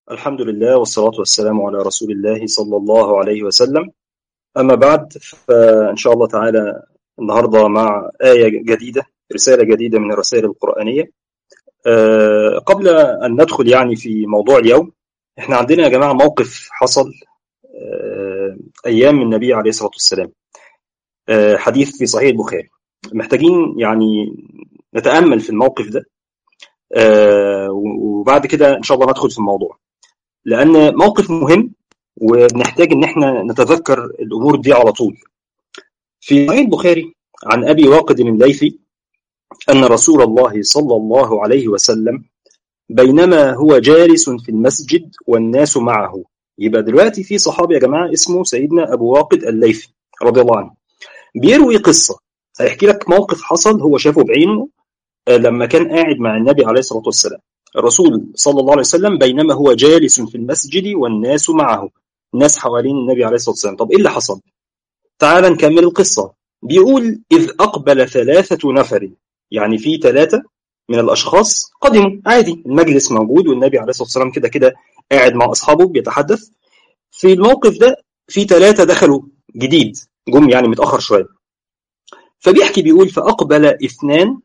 الحمد لله والصلاة والسلام على رسول الله صلى الله عليه وسلم أما بعد فإن شاء الله تعالى النهاردة مع آية جديدة رسالة جديدة من الرسائل القرآنية أه قبل أن ندخل يعني في موضوع اليوم إحنا عندنا يا جماعة موقف حصل أه أيام النبي عليه الصلاة والسلام أه حديث في صحيح البخاري محتاجين يعني نتأمل في الموقف ده وبعد كده إن شاء الله ندخل في الموضوع لان موقف مهم وبنحتاج ان احنا نتذكر الامور دي على طول. في صحيح البخاري عن ابي واقد الليثي ان رسول الله صلى الله عليه وسلم بينما هو جالس في المسجد والناس معه يبقى دلوقتي في صحابي يا جماعه اسمه سيدنا ابو واقد الليثي رضي الله عنه بيروي قصه هيحكي لك موقف حصل هو شافه بعينه لما كان قاعد مع النبي عليه الصلاه والسلام الرسول صلى الله عليه وسلم بينما هو جالس في المسجد والناس معه الناس حوالين النبي عليه الصلاة والسلام طب إيه اللي حصل تعال نكمل القصة بيقول إذ أقبل ثلاثة نفر يعني في ثلاثة من الأشخاص قدموا عادي المجلس موجود والنبي عليه الصلاة والسلام كده كده قاعد مع أصحابه بيتحدث في الموقف ده في ثلاثة دخلوا جديد جم يعني متأخر شوية فبيحكي بيقول فأقبل اثنان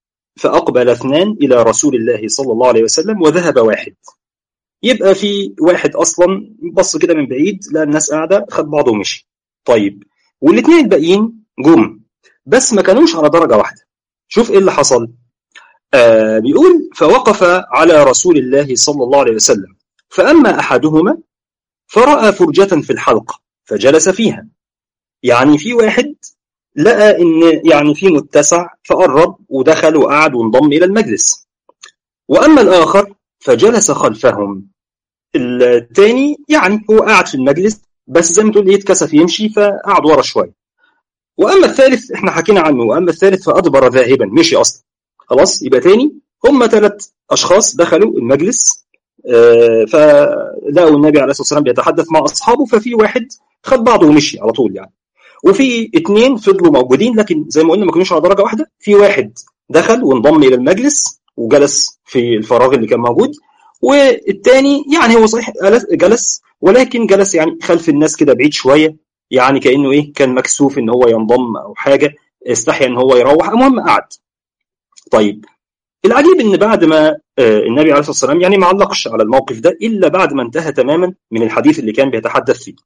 فأقبل اثنان إلى رسول الله صلى الله عليه وسلم وذهب واحد يبقى في واحد أصلا بص كده من بعيد لا الناس قاعدة خد بعضه ومشي طيب والاثنين الباقيين جم بس ما كانوش على درجة واحدة شوف إيه اللي حصل آه بيقول فوقف على رسول الله صلى الله عليه وسلم فأما أحدهما فرأى فرجة في الحلقة فجلس فيها يعني في واحد لقى ان يعني في متسع فقرب ودخل وقعد وانضم الى المجلس واما الاخر فجلس خلفهم الثاني يعني هو قاعد في المجلس بس زي ما تقول يتكسف يمشي فقعد ورا شويه واما الثالث احنا حكينا عنه واما الثالث فادبر ذاهبا مشي اصلا خلاص يبقى تاني هم ثلاث اشخاص دخلوا المجلس آه فلقوا النبي عليه الصلاه والسلام بيتحدث مع اصحابه ففي واحد خد بعضه ومشي على طول يعني وفي اثنين فضلوا موجودين لكن زي ما قلنا ما كانوش على درجه واحده في واحد دخل وانضم الى المجلس وجلس في الفراغ اللي كان موجود والثاني يعني هو صحيح جلس ولكن جلس يعني خلف الناس كده بعيد شويه يعني كانه ايه كان مكسوف ان هو ينضم او حاجه استحيا ان هو يروح المهم قعد طيب العجيب ان بعد ما النبي عليه الصلاه والسلام يعني ما علقش على الموقف ده الا بعد ما انتهى تماما من الحديث اللي كان بيتحدث فيه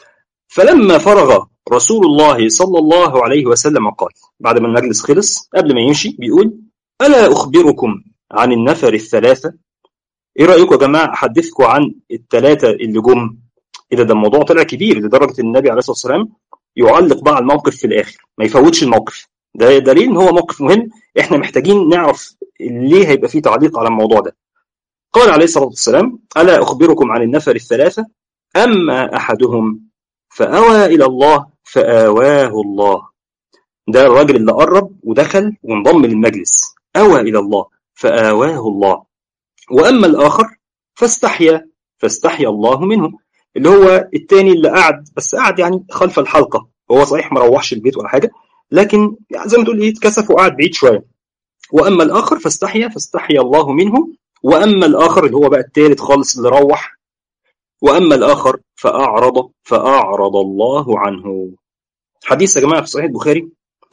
فلما فرغ رسول الله صلى الله عليه وسلم قال بعد ما المجلس خلص قبل ما يمشي بيقول ألا أخبركم عن النفر الثلاثة إيه رأيكم يا جماعة أحدثكم عن الثلاثة اللي جم إذا ده الموضوع طلع كبير لدرجة إن النبي عليه الصلاة والسلام يعلق بقى على الموقف في الآخر ما يفوتش الموقف ده دليل إن هو موقف مهم إحنا محتاجين نعرف ليه هيبقى فيه تعليق على الموضوع ده قال عليه الصلاة والسلام ألا أخبركم عن النفر الثلاثة أما أحدهم فأوى إلى الله فآواه الله ده الراجل اللي قرب ودخل وانضم للمجلس أوى إلى الله فآواه الله وأما الآخر فاستحيا فاستحيا الله منه اللي هو التاني اللي قعد بس قعد يعني خلف الحلقة هو صحيح ما روحش البيت ولا حاجة لكن يعني زي ما تقول ايه اتكسف وقعد بعيد شوية وأما الآخر فاستحيا فاستحيا الله منه وأما الآخر اللي هو بقى التالت خالص اللي روح وأما الآخر فأعرض فأعرض الله عنه حديث يا جماعة في صحيح البخاري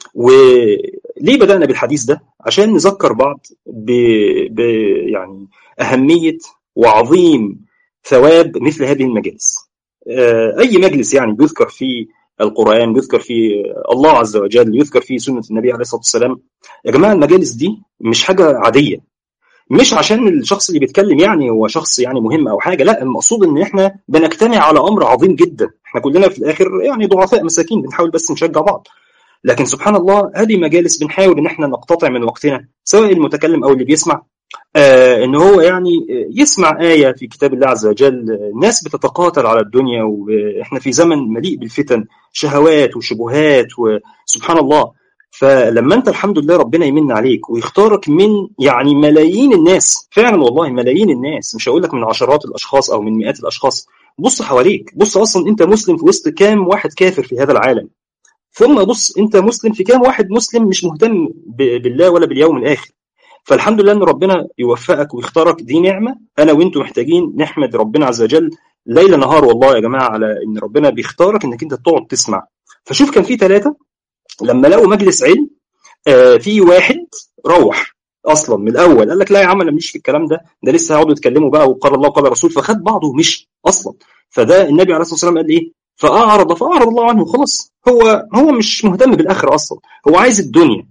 وليه بدأنا بالحديث ده عشان نذكر بعض ب... ب... يعني أهمية وعظيم ثواب مثل هذه المجالس أي مجلس يعني بيذكر فيه القرآن بيذكر فيه الله عز وجل يذكر فيه سنة النبي عليه الصلاة والسلام يا جماعة المجالس دي مش حاجة عادية مش عشان الشخص اللي بيتكلم يعني هو شخص يعني مهم او حاجه لا المقصود ان احنا بنجتمع على امر عظيم جدا احنا كلنا في الاخر يعني ضعفاء مساكين بنحاول بس نشجع بعض لكن سبحان الله هذه مجالس بنحاول ان احنا نقتطع من وقتنا سواء المتكلم او اللي بيسمع آه ان هو يعني يسمع ايه في كتاب الله عز وجل الناس بتتقاتل على الدنيا واحنا في زمن مليء بالفتن شهوات وشبهات وسبحان الله فلما انت الحمد لله ربنا يمن عليك ويختارك من يعني ملايين الناس فعلا والله ملايين الناس مش هقول لك من عشرات الاشخاص او من مئات الاشخاص بص حواليك بص اصلا انت مسلم في وسط كام واحد كافر في هذا العالم ثم بص انت مسلم في كام واحد مسلم مش مهتم بالله ولا باليوم الاخر فالحمد لله ان ربنا يوفقك ويختارك دي نعمه انا وانتم محتاجين نحمد ربنا عز وجل ليل نهار والله يا جماعه على ان ربنا بيختارك انك انت تقعد تسمع فشوف كان في ثلاثه لما لقوا مجلس علم آه في واحد روح اصلا من الاول قال لك لا يا عم انا ماليش في الكلام ده ده لسه هيقعدوا يتكلموا بقى وقال الله وقال الرسول فخد بعضه ومشي اصلا فده النبي عليه الصلاه والسلام قال ايه فاعرض فاعرض الله عنه خلاص هو هو مش مهتم بالاخره اصلا هو عايز الدنيا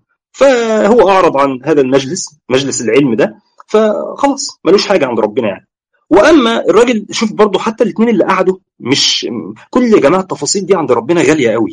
فهو اعرض عن هذا المجلس مجلس العلم ده فخلاص ملوش حاجه عند ربنا يعني واما الراجل شوف برضه حتى الاثنين اللي قعدوا مش كل يا جماعه التفاصيل دي عند ربنا غاليه قوي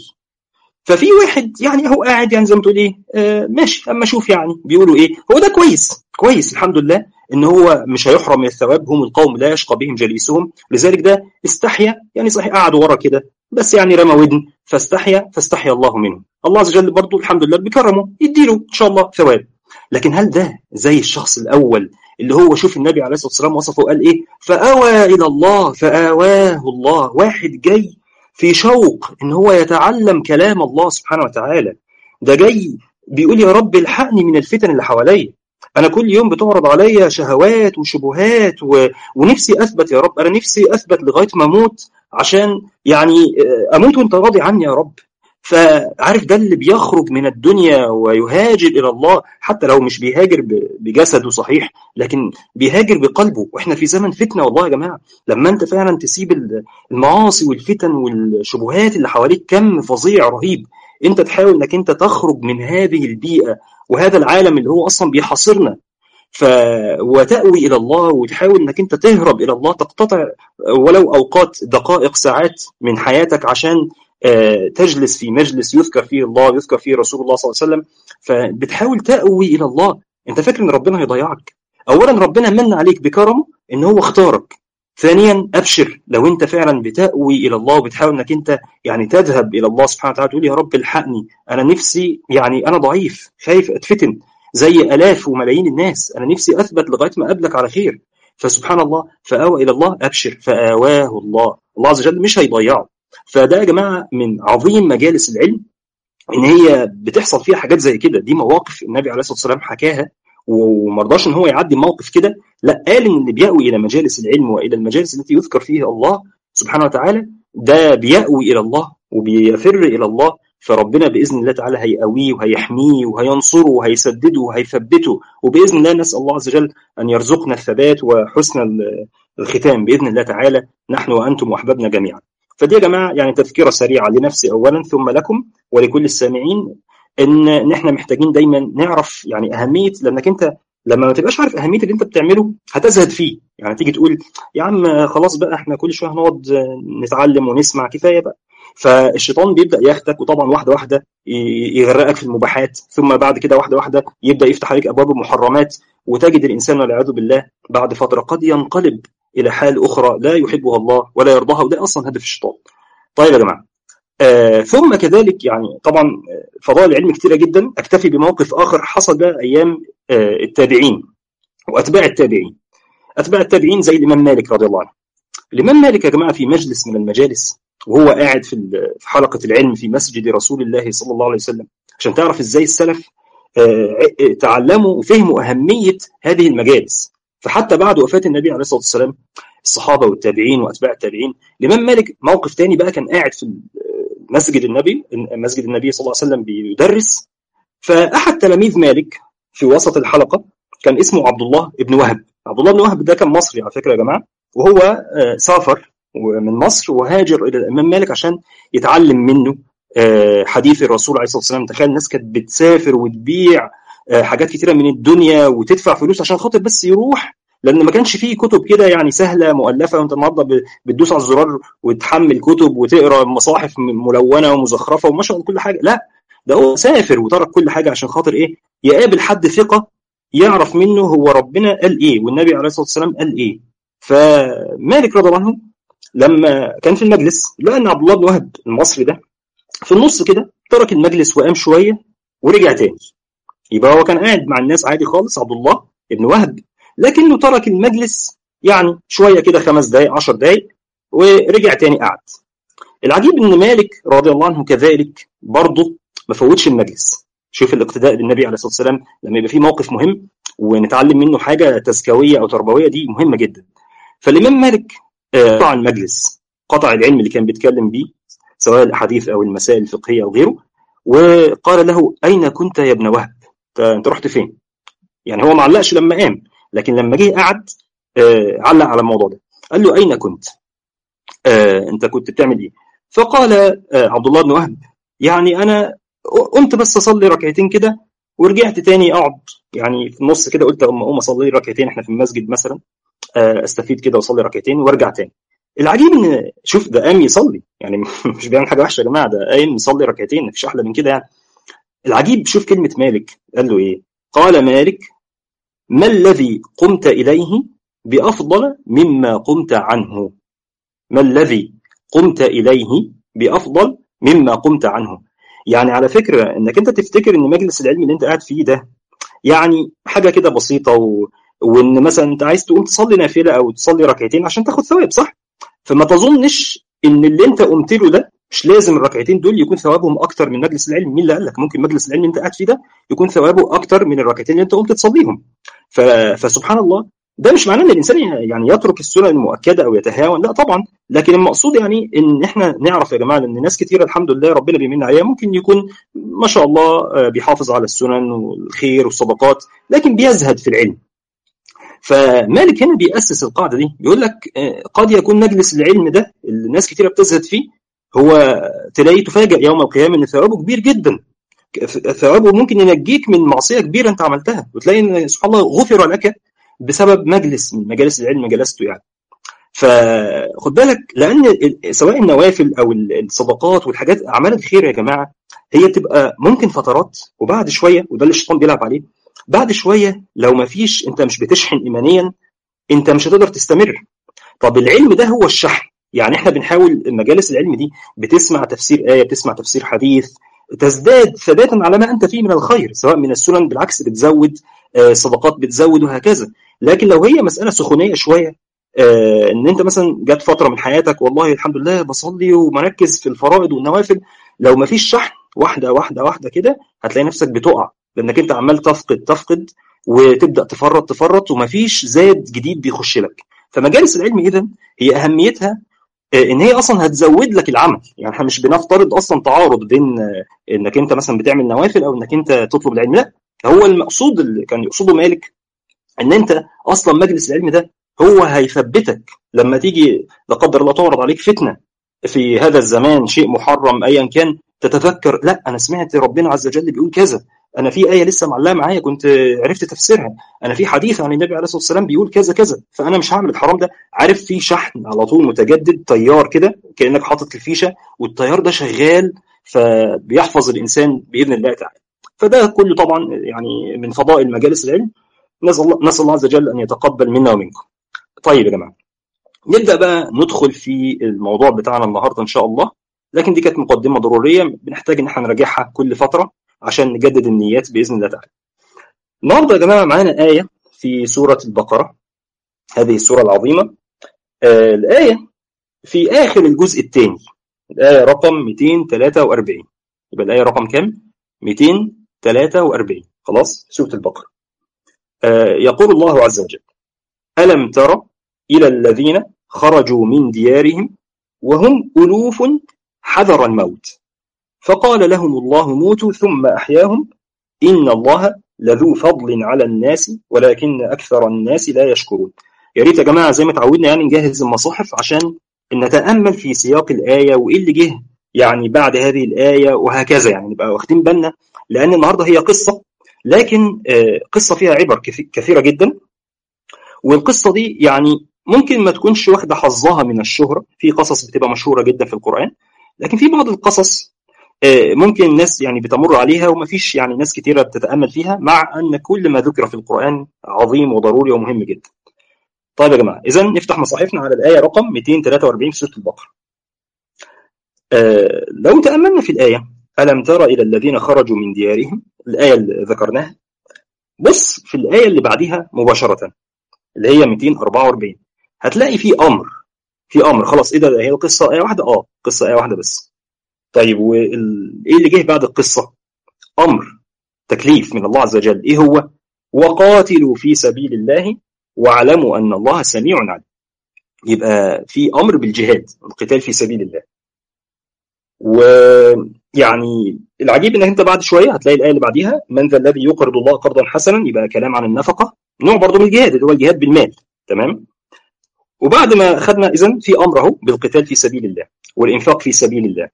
ففي واحد يعني هو قاعد يعني زي ما تقول ايه آه ماشي اما اشوف يعني بيقولوا ايه هو ده كويس كويس الحمد لله ان هو مش هيحرم من الثواب هم القوم لا يشقى بهم جليسهم لذلك ده استحيا يعني صحيح قعدوا ورا كده بس يعني رمى ودن فاستحيا فاستحيا الله منه الله عز وجل برضه الحمد لله بكرمه يديله ان شاء الله ثواب لكن هل ده زي الشخص الاول اللي هو شوف النبي عليه الصلاه والسلام وصفه وقال ايه فاوى الى الله فاواه الله واحد جاي في شوق ان هو يتعلم كلام الله سبحانه وتعالى ده جاي بيقول يا رب الحقني من الفتن اللي حواليا انا كل يوم بتعرض عليا شهوات وشبهات و... ونفسي اثبت يا رب انا نفسي اثبت لغايه ما اموت عشان يعني اموت وانت راضي عني يا رب فعارف ده اللي بيخرج من الدنيا ويهاجر الى الله حتى لو مش بيهاجر بجسده صحيح لكن بيهاجر بقلبه واحنا في زمن فتنه والله يا جماعه لما انت فعلا تسيب المعاصي والفتن والشبهات اللي حواليك كم فظيع رهيب انت تحاول انك انت تخرج من هذه البيئه وهذا العالم اللي هو اصلا بيحاصرنا ف وتأوي إلى الله وتحاول إنك أنت تهرب إلى الله تقتطع ولو أوقات دقائق ساعات من حياتك عشان تجلس في مجلس يذكر فيه الله يذكر فيه رسول الله صلى الله عليه وسلم فبتحاول تأوي إلى الله أنت فاكر إن ربنا هيضيعك أولا ربنا من عليك بكرمه إن هو اختارك ثانيا ابشر لو انت فعلا بتأوي الى الله وبتحاول انك انت يعني تذهب الى الله سبحانه وتعالى تقول يا رب الحقني انا نفسي يعني انا ضعيف خايف اتفتن زي الاف وملايين الناس انا نفسي اثبت لغايه ما اقابلك على خير فسبحان الله فاوى الى الله ابشر فاواه الله الله عز وجل مش هيضيعه فده يا جماعه من عظيم مجالس العلم ان هي بتحصل فيها حاجات زي كده دي مواقف النبي عليه الصلاه والسلام حكاها وما رضاش ان هو يعدي موقف كده لا قال ان اللي بيأوي الى مجالس العلم والى المجالس التي يذكر فيها الله سبحانه وتعالى ده بيأوي الى الله وبيفر الى الله فربنا باذن الله تعالى هيقويه وهيحميه وهينصره وهيسدده وهيثبته وباذن الله نسال الله عز وجل ان يرزقنا الثبات وحسن الختام باذن الله تعالى نحن وانتم واحبابنا جميعا. فدي يا جماعه يعني تذكره سريعه لنفسي اولا ثم لكم ولكل السامعين ان ان احنا محتاجين دايما نعرف يعني اهميه لانك انت لما ما تبقاش عارف اهميه اللي انت بتعمله هتزهد فيه يعني تيجي تقول يا عم خلاص بقى احنا كل شويه هنقعد نتعلم ونسمع كفايه بقى فالشيطان بيبدا ياخدك وطبعا واحده واحده يغرقك في المباحات ثم بعد كده واحده واحده يبدا يفتح عليك ابواب المحرمات وتجد الانسان والعياذ بالله بعد فتره قد ينقلب الى حال اخرى لا يحبها الله ولا يرضاها وده اصلا هدف الشيطان. طيب يا جماعه آه ثم كذلك يعني طبعا فضائل العلم كثيره جدا اكتفي بموقف اخر حصل ده ايام آه التابعين واتباع التابعين. اتباع التابعين زي الامام مالك رضي الله عنه. الامام مالك يا جماعه في مجلس من المجالس وهو قاعد في في حلقه العلم في مسجد رسول الله صلى الله عليه وسلم عشان تعرف ازاي السلف آه تعلموا وفهموا اهميه هذه المجالس. فحتى بعد وفاه النبي عليه الصلاه والسلام الصحابه والتابعين واتباع التابعين الامام مالك موقف تاني بقى كان قاعد في مسجد النبي مسجد النبي صلى الله عليه وسلم بيدرس فاحد تلاميذ مالك في وسط الحلقه كان اسمه عبد الله بن وهب عبد الله بن وهب ده كان مصري على فكره يا جماعه وهو سافر من مصر وهاجر الى الامام مالك عشان يتعلم منه حديث الرسول عليه الصلاه والسلام تخيل الناس كانت بتسافر وتبيع حاجات كتيره من الدنيا وتدفع فلوس عشان خاطر بس يروح لان ما كانش فيه كتب كده يعني سهله مؤلفه وانت النهارده بتدوس على الزرار وتحمل كتب وتقرا مصاحف ملونه ومزخرفه وما شاء الله كل حاجه لا ده هو سافر وترك كل حاجه عشان خاطر ايه يقابل حد ثقه يعرف منه هو ربنا قال ايه والنبي عليه الصلاه والسلام قال ايه فمالك رضي الله عنه لما كان في المجلس لقى ان عبد الله بن وهب المصري ده في النص كده ترك المجلس وقام شويه ورجع تاني يبقى هو كان قاعد مع الناس عادي خالص عبد الله بن وهب لكنه ترك المجلس يعني شويه كده خمس دقائق 10 دقائق ورجع تاني قعد. العجيب ان مالك رضي الله عنه كذلك برضه ما فوتش المجلس. شوف الاقتداء بالنبي عليه الصلاه والسلام لما يبقى في موقف مهم ونتعلم منه حاجه تزكويه او تربويه دي مهمه جدا فالامام مالك قطع المجلس قطع العلم اللي كان بيتكلم بيه سواء الاحاديث او المسائل الفقهيه او غيره وقال له اين كنت يا ابن وهب انت رحت فين يعني هو ما علقش لما قام لكن لما جه قعد علق على الموضوع ده قال له اين كنت انت كنت بتعمل ايه فقال عبد الله بن وهب يعني انا قمت بس اصلي ركعتين كده ورجعت تاني اقعد يعني في النص كده قلت اما اقوم اصلي ركعتين احنا في المسجد مثلا استفيد كده واصلي ركعتين وارجع تاني العجيب ان شوف ده قام يصلي يعني مش بيعمل حاجه وحشه يا جماعه ده قايم يصلي ركعتين مفيش احلى من كده يعني العجيب شوف كلمه مالك قال له ايه قال مالك ما الذي قمت اليه بافضل مما قمت عنه ما الذي قمت اليه بافضل مما قمت عنه يعني على فكره انك انت تفتكر ان مجلس العلم اللي انت قاعد فيه ده يعني حاجه كده بسيطه و... وان مثلا انت عايز تقوم تصلي نافله او تصلي ركعتين عشان تاخد ثواب صح فما تظنش ان اللي انت قمت له ده مش لازم الركعتين دول يكون ثوابهم اكتر من مجلس العلم مين اللي قال لك ممكن مجلس العلم اللي انت قاعد فيه ده يكون ثوابه اكتر من الركعتين اللي انت قمت تصليهم ف... فسبحان الله ده مش معناه ان الانسان يعني يترك السنن المؤكده او يتهاون لا طبعا لكن المقصود يعني ان احنا نعرف يا جماعه ان ناس كتير الحمد لله ربنا بيمن عليها ممكن يكون ما شاء الله بيحافظ على السنن والخير والصدقات لكن بيزهد في العلم فمالك هنا بيأسس القاعده دي بيقول لك قد يكون مجلس العلم ده اللي ناس كتيره بتزهد فيه هو تلاقي تفاجئ يوم القيامه ان ثوابه كبير جدا ثوابه ممكن ينجيك من معصيه كبيره انت عملتها وتلاقي ان سبحان الله غفر لك بسبب مجلس من مجالس العلم جلسته يعني فخد بالك لان سواء النوافل او الصدقات والحاجات اعمال الخير يا جماعه هي تبقى ممكن فترات وبعد شويه وده اللي الشيطان بيلعب عليه بعد شويه لو ما فيش انت مش بتشحن ايمانيا انت مش هتقدر تستمر طب العلم ده هو الشحن يعني احنا بنحاول مجالس العلم دي بتسمع تفسير ايه بتسمع تفسير حديث تزداد ثباتا على ما انت فيه من الخير سواء من السنن بالعكس بتزود صدقات بتزود وهكذا لكن لو هي مساله سخونيه شويه آه ان انت مثلا جت فتره من حياتك والله الحمد لله بصلي ومركز في الفرائض والنوافل لو ما فيش شحن واحده واحده واحده كده هتلاقي نفسك بتقع لانك انت عمال تفقد تفقد وتبدا تفرط تفرط وما فيش زاد جديد بيخش لك فمجالس العلم اذا هي اهميتها آه ان هي اصلا هتزود لك العمل يعني احنا مش بنفترض اصلا تعارض بين آه انك انت مثلا بتعمل نوافل او انك انت تطلب العلم لا هو المقصود اللي كان يقصده مالك ان انت اصلا مجلس العلم ده هو هيثبتك لما تيجي لا قدر الله تعرض عليك فتنه في هذا الزمان شيء محرم ايا كان تتذكر لا انا سمعت ربنا عز وجل بيقول كذا انا في ايه لسه معلقه معايا كنت عرفت تفسيرها انا في حديث عن النبي عليه الصلاه والسلام بيقول كذا كذا فانا مش هعمل الحرام ده عارف في شحن على طول متجدد تيار كده كانك حاطط الفيشه والتيار ده شغال فبيحفظ الانسان باذن الله تعالى فده كله طبعا يعني من فضائل مجالس العلم نسال الله نسال الله عز وجل ان يتقبل منا ومنكم. طيب يا جماعه نبدا بقى ندخل في الموضوع بتاعنا النهارده ان شاء الله لكن دي كانت مقدمه ضروريه بنحتاج ان احنا نراجعها كل فتره عشان نجدد النيات باذن الله تعالى. النهارده يا جماعه معانا ايه في سوره البقره هذه السوره العظيمه آه الايه في اخر الجزء الثاني الايه رقم 243 يبقى الايه رقم كام؟ 243 خلاص سوره البقره. آه يقول الله عز وجل ألم تر إلى الذين خرجوا من ديارهم وهم ألوف حذر الموت فقال لهم الله موتوا ثم أحياهم إن الله لذو فضل على الناس ولكن أكثر الناس لا يشكرون يا ريت يا جماعة زي ما تعودنا يعني نجهز المصاحف عشان نتأمل في سياق الآية وإيه اللي جه يعني بعد هذه الآية وهكذا يعني نبقى واخدين بالنا لأن النهاردة هي قصة لكن قصة فيها عبر كثيرة جدا والقصة دي يعني ممكن ما تكونش واخدة حظها من الشهرة في قصص بتبقى مشهورة جدا في القرآن لكن في بعض القصص ممكن الناس يعني بتمر عليها وما فيش يعني ناس كتيرة بتتأمل فيها مع أن كل ما ذكر في القرآن عظيم وضروري ومهم جدا طيب يا جماعة إذا نفتح مصاحفنا على الآية رقم 243 في سورة البقرة لو تأملنا في الآية ألم تر إلى الذين خرجوا من ديارهم الآية اللي ذكرناها بص في الآية اللي بعدها مباشرة اللي هي 244 هتلاقي في أمر في أمر خلاص إيه ده هي القصة آية واحدة أه قصة آية واحدة بس طيب وإيه اللي جه بعد القصة أمر تكليف من الله عز وجل إيه هو وقاتلوا في سبيل الله واعلموا ان الله سميع عليم يبقى في امر بالجهاد القتال في سبيل الله ويعني العجيب انك انت بعد شويه هتلاقي الايه اللي بعديها من ذا الذي يقرض الله قرضا حسنا يبقى كلام عن النفقه نوع برضه من الجهاد اللي هو الجهاد بالمال تمام وبعد ما خدنا اذا في امر اهو بالقتال في سبيل الله والانفاق في سبيل الله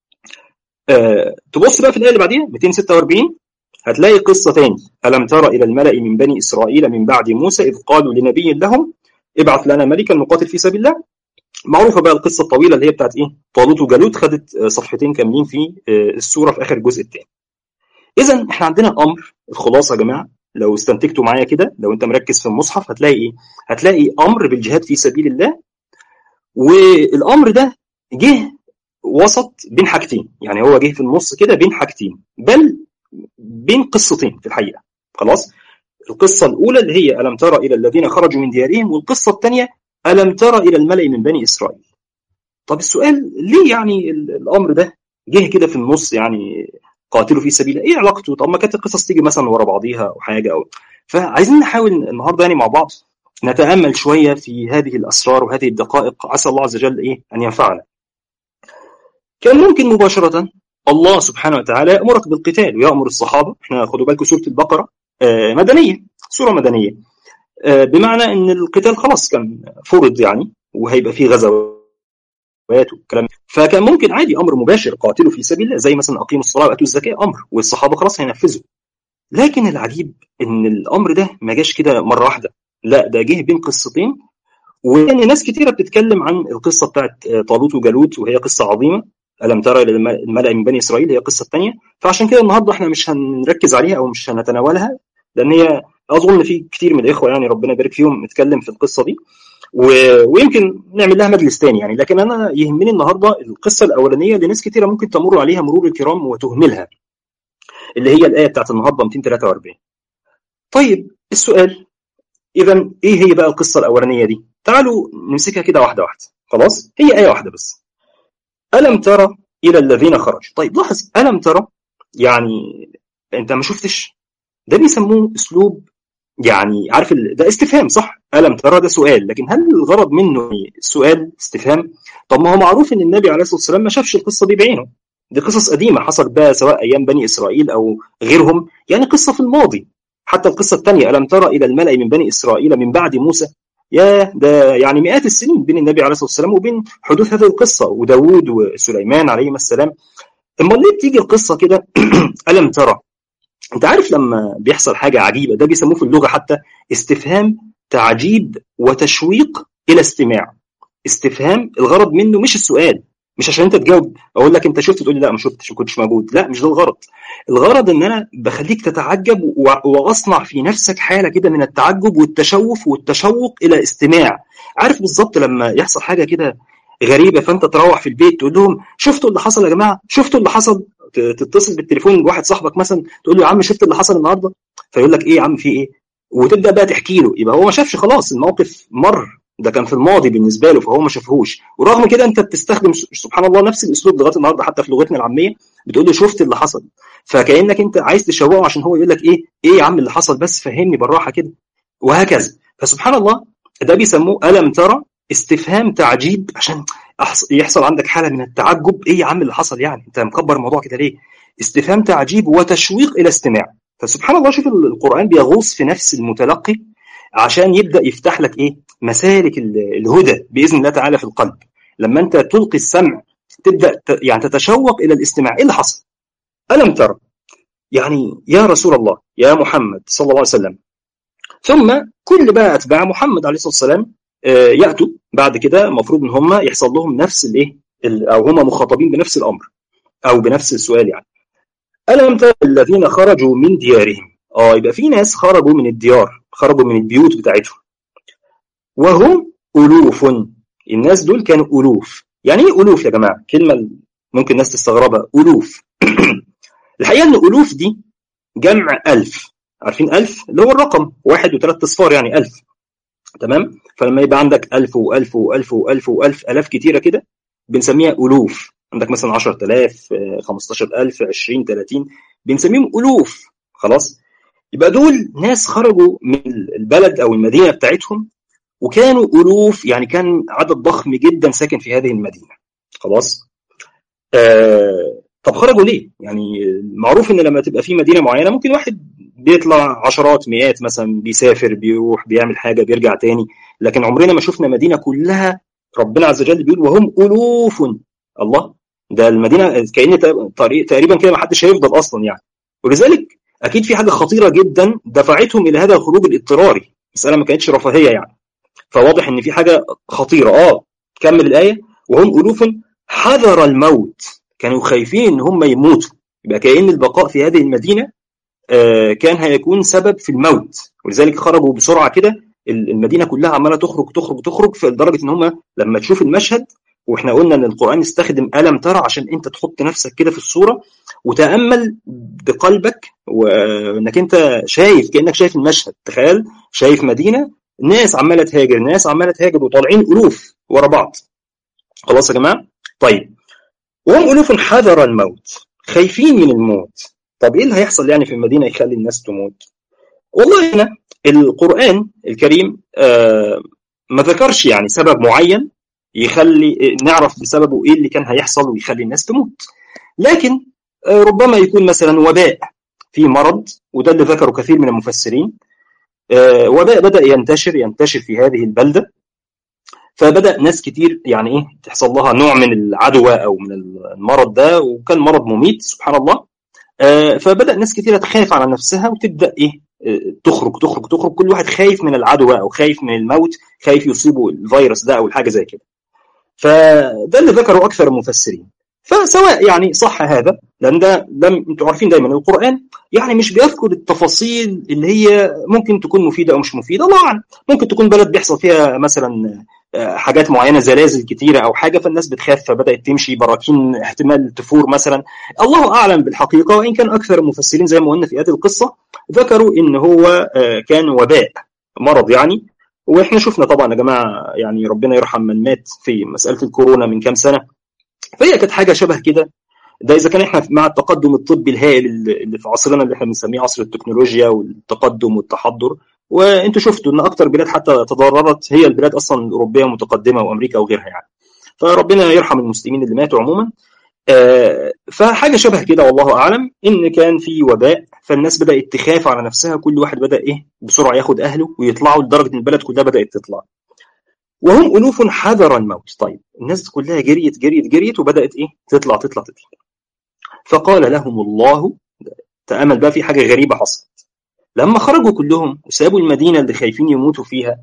آه، تبص بقى في الايه اللي بعديها 246 هتلاقي قصه تاني الم تر الى الملا من بني اسرائيل من بعد موسى اذ قالوا لنبي لهم ابعث لنا ملكا نقاتل في سبيل الله معروفه بقى القصه الطويله اللي هي بتاعت ايه طالوت وجالوت خدت صفحتين كاملين في السوره في اخر الجزء الثاني اذا احنا عندنا امر الخلاصه يا جماعه لو استنتجتوا معايا كده لو انت مركز في المصحف هتلاقي ايه هتلاقي امر بالجهاد في سبيل الله والامر ده جه وسط بين حاجتين يعني هو جه في النص كده بين حاجتين بل بين قصتين في الحقيقه خلاص القصه الاولى اللي هي الم ترى الى الذين خرجوا من ديارهم والقصه الثانيه الم ترى الى الملا من بني اسرائيل طب السؤال ليه يعني الامر ده جه كده في النص يعني قاتلوا في سبيل ايه علاقته طب ما كانت القصص تيجي مثلا ورا بعضيها او حاجه او فعايزين نحاول النهارده يعني مع بعض نتامل شويه في هذه الاسرار وهذه الدقائق عسى الله عز وجل ايه ان ينفعنا كان ممكن مباشره الله سبحانه وتعالى يامرك بالقتال ويامر الصحابه احنا خدوا بالكم سوره البقره آه مدنيه سوره مدنيه آه بمعنى ان القتال خلاص كان فرض يعني وهيبقى فيه غزوات والكلام فكان ممكن عادي امر مباشر قاتلوا في سبيل الله زي مثلا اقيموا الصلاه واتوا الزكاه امر والصحابه خلاص هينفذوا لكن العجيب ان الامر ده ما جاش كده مره واحده لا ده جه بين قصتين وان ناس كتيره بتتكلم عن القصه بتاعت طالوت وجالوت وهي قصه عظيمه الم ترى الى الملا من بني اسرائيل هي قصه ثانيه فعشان كده النهارده احنا مش هنركز عليها او مش هنتناولها لان هي اظن في كتير من الاخوه يعني ربنا يبارك فيهم اتكلم في القصه دي و... ويمكن نعمل لها مجلس تاني يعني لكن انا يهمني النهارده القصه الاولانيه اللي ناس كتيره ممكن تمر عليها مرور الكرام وتهملها اللي هي الايه بتاعت النهارده 243 طيب السؤال اذا ايه هي بقى القصه الاولانيه دي تعالوا نمسكها كده واحده واحده خلاص هي ايه واحده بس الم ترى الى الذين خرجوا طيب لاحظ الم ترى يعني انت ما شفتش ده بيسموه اسلوب يعني عارف ده استفهام صح الم ترى ده سؤال لكن هل الغرض منه سؤال استفهام طب ما هو معروف ان النبي عليه الصلاه والسلام ما شافش القصه دي بعينه دي قصص قديمه حصلت بقى سواء ايام بني اسرائيل او غيرهم يعني قصه في الماضي حتى القصه الثانيه الم ترى الى الملا من بني اسرائيل من بعد موسى يا ده يعني مئات السنين بين النبي عليه الصلاه والسلام وبين حدوث هذه القصه وداوود وسليمان عليهما السلام اما ليه بتيجي القصه كده الم ترى انت عارف لما بيحصل حاجه عجيبه ده بيسموه في اللغه حتى استفهام تعجيب وتشويق الى استماع استفهام الغرض منه مش السؤال مش عشان انت تجاوب اقول لك انت شفت تقول لي لا ما شفتش ما كنتش موجود لا مش ده الغرض الغرض ان انا بخليك تتعجب واصنع في نفسك حاله كده من التعجب والتشوف والتشوق الى استماع عارف بالظبط لما يحصل حاجه كده غريبه فانت تروح في البيت تقول لهم شفتوا اللي حصل يا جماعه شفتوا اللي حصل تتصل بالتليفون بواحد صاحبك مثلا تقول له يا عم شفت اللي حصل النهارده فيقول لك ايه يا عم في ايه وتبدا بقى تحكي له يبقى هو ما شافش خلاص الموقف مر ده كان في الماضي بالنسبه له فهو ما شافهوش ورغم كده انت بتستخدم سبحان الله نفس الاسلوب لغايه النهارده حتى في لغتنا العاميه بتقول له شفت اللي حصل فكانك انت عايز تشوقه عشان هو يقول لك ايه ايه يا عم اللي حصل بس فهمني بالراحه كده وهكذا فسبحان الله ده بيسموه الم ترى استفهام تعجيب عشان يحصل عندك حاله من التعجب ايه يا عم اللي حصل يعني انت مكبر الموضوع كده ليه استفهام تعجيب وتشويق الى استماع فسبحان الله شوف القران بيغوص في نفس المتلقي عشان يبدا يفتح لك ايه مسالك الهدى باذن الله تعالى في القلب لما انت تلقي السمع تبدا يعني تتشوق الى الاستماع ايه اللي حصل الم ترى يعني يا رسول الله يا محمد صلى الله عليه وسلم ثم كل بقى اتباع محمد عليه الصلاه والسلام ياتوا بعد كده المفروض ان هم يحصل لهم نفس الايه او هم مخاطبين بنفس الامر او بنفس السؤال يعني الم ترى الذين خرجوا من ديارهم اه يبقى في ناس خرجوا من الديار خرجوا من البيوت بتاعتهم وهم الوف الناس دول كانوا الوف يعني ايه الوف يا جماعه كلمه ممكن الناس تستغربها الوف الحقيقه ان الوف دي جمع ألف عارفين ألف اللي هو الرقم واحد وثلاث اصفار يعني ألف تمام فلما يبقى عندك ألف وألف وألف وألف وألف ألاف كتيرة كده بنسميها ألوف عندك مثلا 10000 15000 20 30 بنسميهم ألوف خلاص يبقى دول ناس خرجوا من البلد او المدينه بتاعتهم وكانوا الوف يعني كان عدد ضخم جدا ساكن في هذه المدينه خلاص آه طب خرجوا ليه يعني معروف ان لما تبقى في مدينه معينه ممكن واحد بيطلع عشرات مئات مثلا بيسافر بيروح بيعمل حاجه بيرجع تاني لكن عمرنا ما شفنا مدينه كلها ربنا عز وجل بيقول وهم الوف الله ده المدينه كان تقريبا كده ما حدش هيفضل اصلا يعني ولذلك اكيد في حاجه خطيره جدا دفعتهم الى هذا الخروج الاضطراري مساله ما كانتش رفاهيه يعني فواضح ان في حاجه خطيره اه كمل الايه وهم الوف حذر الموت كانوا خايفين ان هم يموتوا يبقى كأن البقاء في هذه المدينه آه كان هيكون سبب في الموت ولذلك خرجوا بسرعه كده المدينه كلها عماله تخرج تخرج تخرج لدرجه ان هم لما تشوف المشهد واحنا قلنا ان القران استخدم الم ترى عشان انت تحط نفسك كده في الصوره وتامل بقلبك وانك انت شايف كانك شايف المشهد تخيل شايف مدينه ناس عماله تهاجر ناس عماله تهاجر وطالعين الوف ورا بعض خلاص يا جماعه طيب وهم الوف حذر الموت خايفين من الموت طب ايه اللي هيحصل يعني في المدينه يخلي الناس تموت والله هنا القران الكريم آه ما ذكرش يعني سبب معين يخلي نعرف بسببه ايه اللي كان هيحصل ويخلي الناس تموت لكن آه ربما يكون مثلا وباء في مرض وده اللي ذكره كثير من المفسرين آه وباء بدا ينتشر ينتشر في هذه البلده فبدا ناس كتير يعني ايه تحصل لها نوع من العدوى او من المرض ده وكان مرض مميت سبحان الله آه فبدا ناس كتير تخاف على نفسها وتبدا ايه آه تخرج تخرج تخرج كل واحد خايف من العدوى او خايف من الموت خايف يصيبه الفيروس ده او الحاجه زي كده فده اللي ذكره اكثر المفسرين فسواء يعني صح هذا لان ده لم انتوا عارفين دايما القران يعني مش بيذكر التفاصيل اللي هي ممكن تكون مفيده او مش مفيده الله اعلم ممكن تكون بلد بيحصل فيها مثلا حاجات معينه زلازل كتيره او حاجه فالناس بتخاف فبدات تمشي براكين احتمال تفور مثلا الله اعلم بالحقيقه وان كان اكثر المفسرين زي ما قلنا في هذه القصه ذكروا ان هو كان وباء مرض يعني واحنا شفنا طبعا يا جماعه يعني ربنا يرحم من مات في مساله الكورونا من كام سنه فهي كانت حاجه شبه كده ده اذا كان احنا مع التقدم الطبي الهائل اللي في عصرنا اللي احنا بنسميه عصر التكنولوجيا والتقدم والتحضر وانتوا شفتوا ان اكتر بلاد حتى تضررت هي البلاد اصلا الاوروبيه متقدمه وامريكا وغيرها يعني فربنا يرحم المسلمين اللي ماتوا عموما آه فحاجه شبه كده والله اعلم ان كان في وباء فالناس بدات تخاف على نفسها كل واحد بدا ايه بسرعه ياخد اهله ويطلعوا لدرجه ان البلد كلها بدات تطلع وهم الوف حذر الموت طيب الناس كلها جريت جريت جريت وبدات ايه تطلع تطلع تطلع فقال لهم الله تامل بقى في حاجه غريبه حصلت لما خرجوا كلهم وسابوا المدينه اللي خايفين يموتوا فيها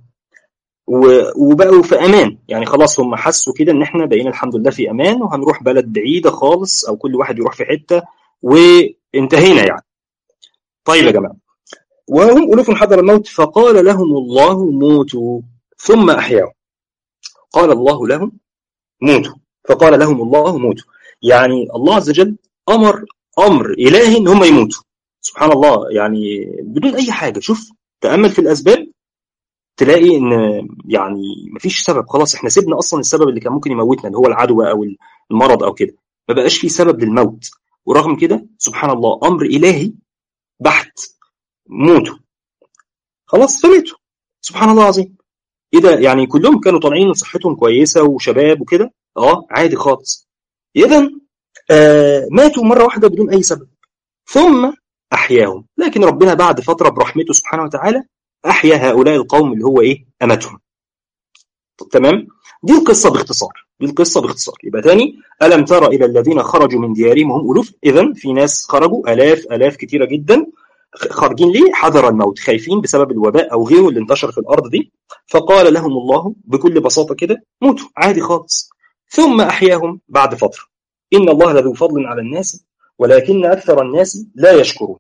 وبقوا في امان يعني خلاص هم حسوا كده ان احنا بقينا الحمد لله في امان وهنروح بلد بعيده خالص او كل واحد يروح في حته وانتهينا يعني طيب يا جماعه وهم الوف حذر الموت فقال لهم الله موتوا ثم احياهم قال الله لهم موتوا فقال لهم الله موتوا يعني الله عز وجل امر امر الهي ان هم يموتوا سبحان الله يعني بدون اي حاجه شوف تامل في الاسباب تلاقي ان يعني مفيش سبب خلاص احنا سيبنا اصلا السبب اللي كان ممكن يموتنا اللي هو العدوى او المرض او كده ما بقاش في سبب للموت ورغم كده سبحان الله امر الهي بحت موتوا خلاص فماتوا سبحان الله العظيم ايه ده يعني كلهم كانوا طالعين صحتهم كويسه وشباب وكده اه عادي خالص اذا آه ماتوا مره واحده بدون اي سبب ثم احياهم لكن ربنا بعد فتره برحمته سبحانه وتعالى احيا هؤلاء القوم اللي هو ايه امتهم تمام دي القصه باختصار دي القصه باختصار يبقى تاني الم ترى الى الذين خرجوا من ديارهم وهم الوف اذا في ناس خرجوا الاف الاف كتيره جدا خارجين ليه حذر الموت خايفين بسبب الوباء او غيره اللي انتشر في الارض دي فقال لهم الله بكل بساطه كده موتوا عادي خالص ثم احياهم بعد فتره ان الله لذو فضل على الناس ولكن اكثر الناس لا يشكرون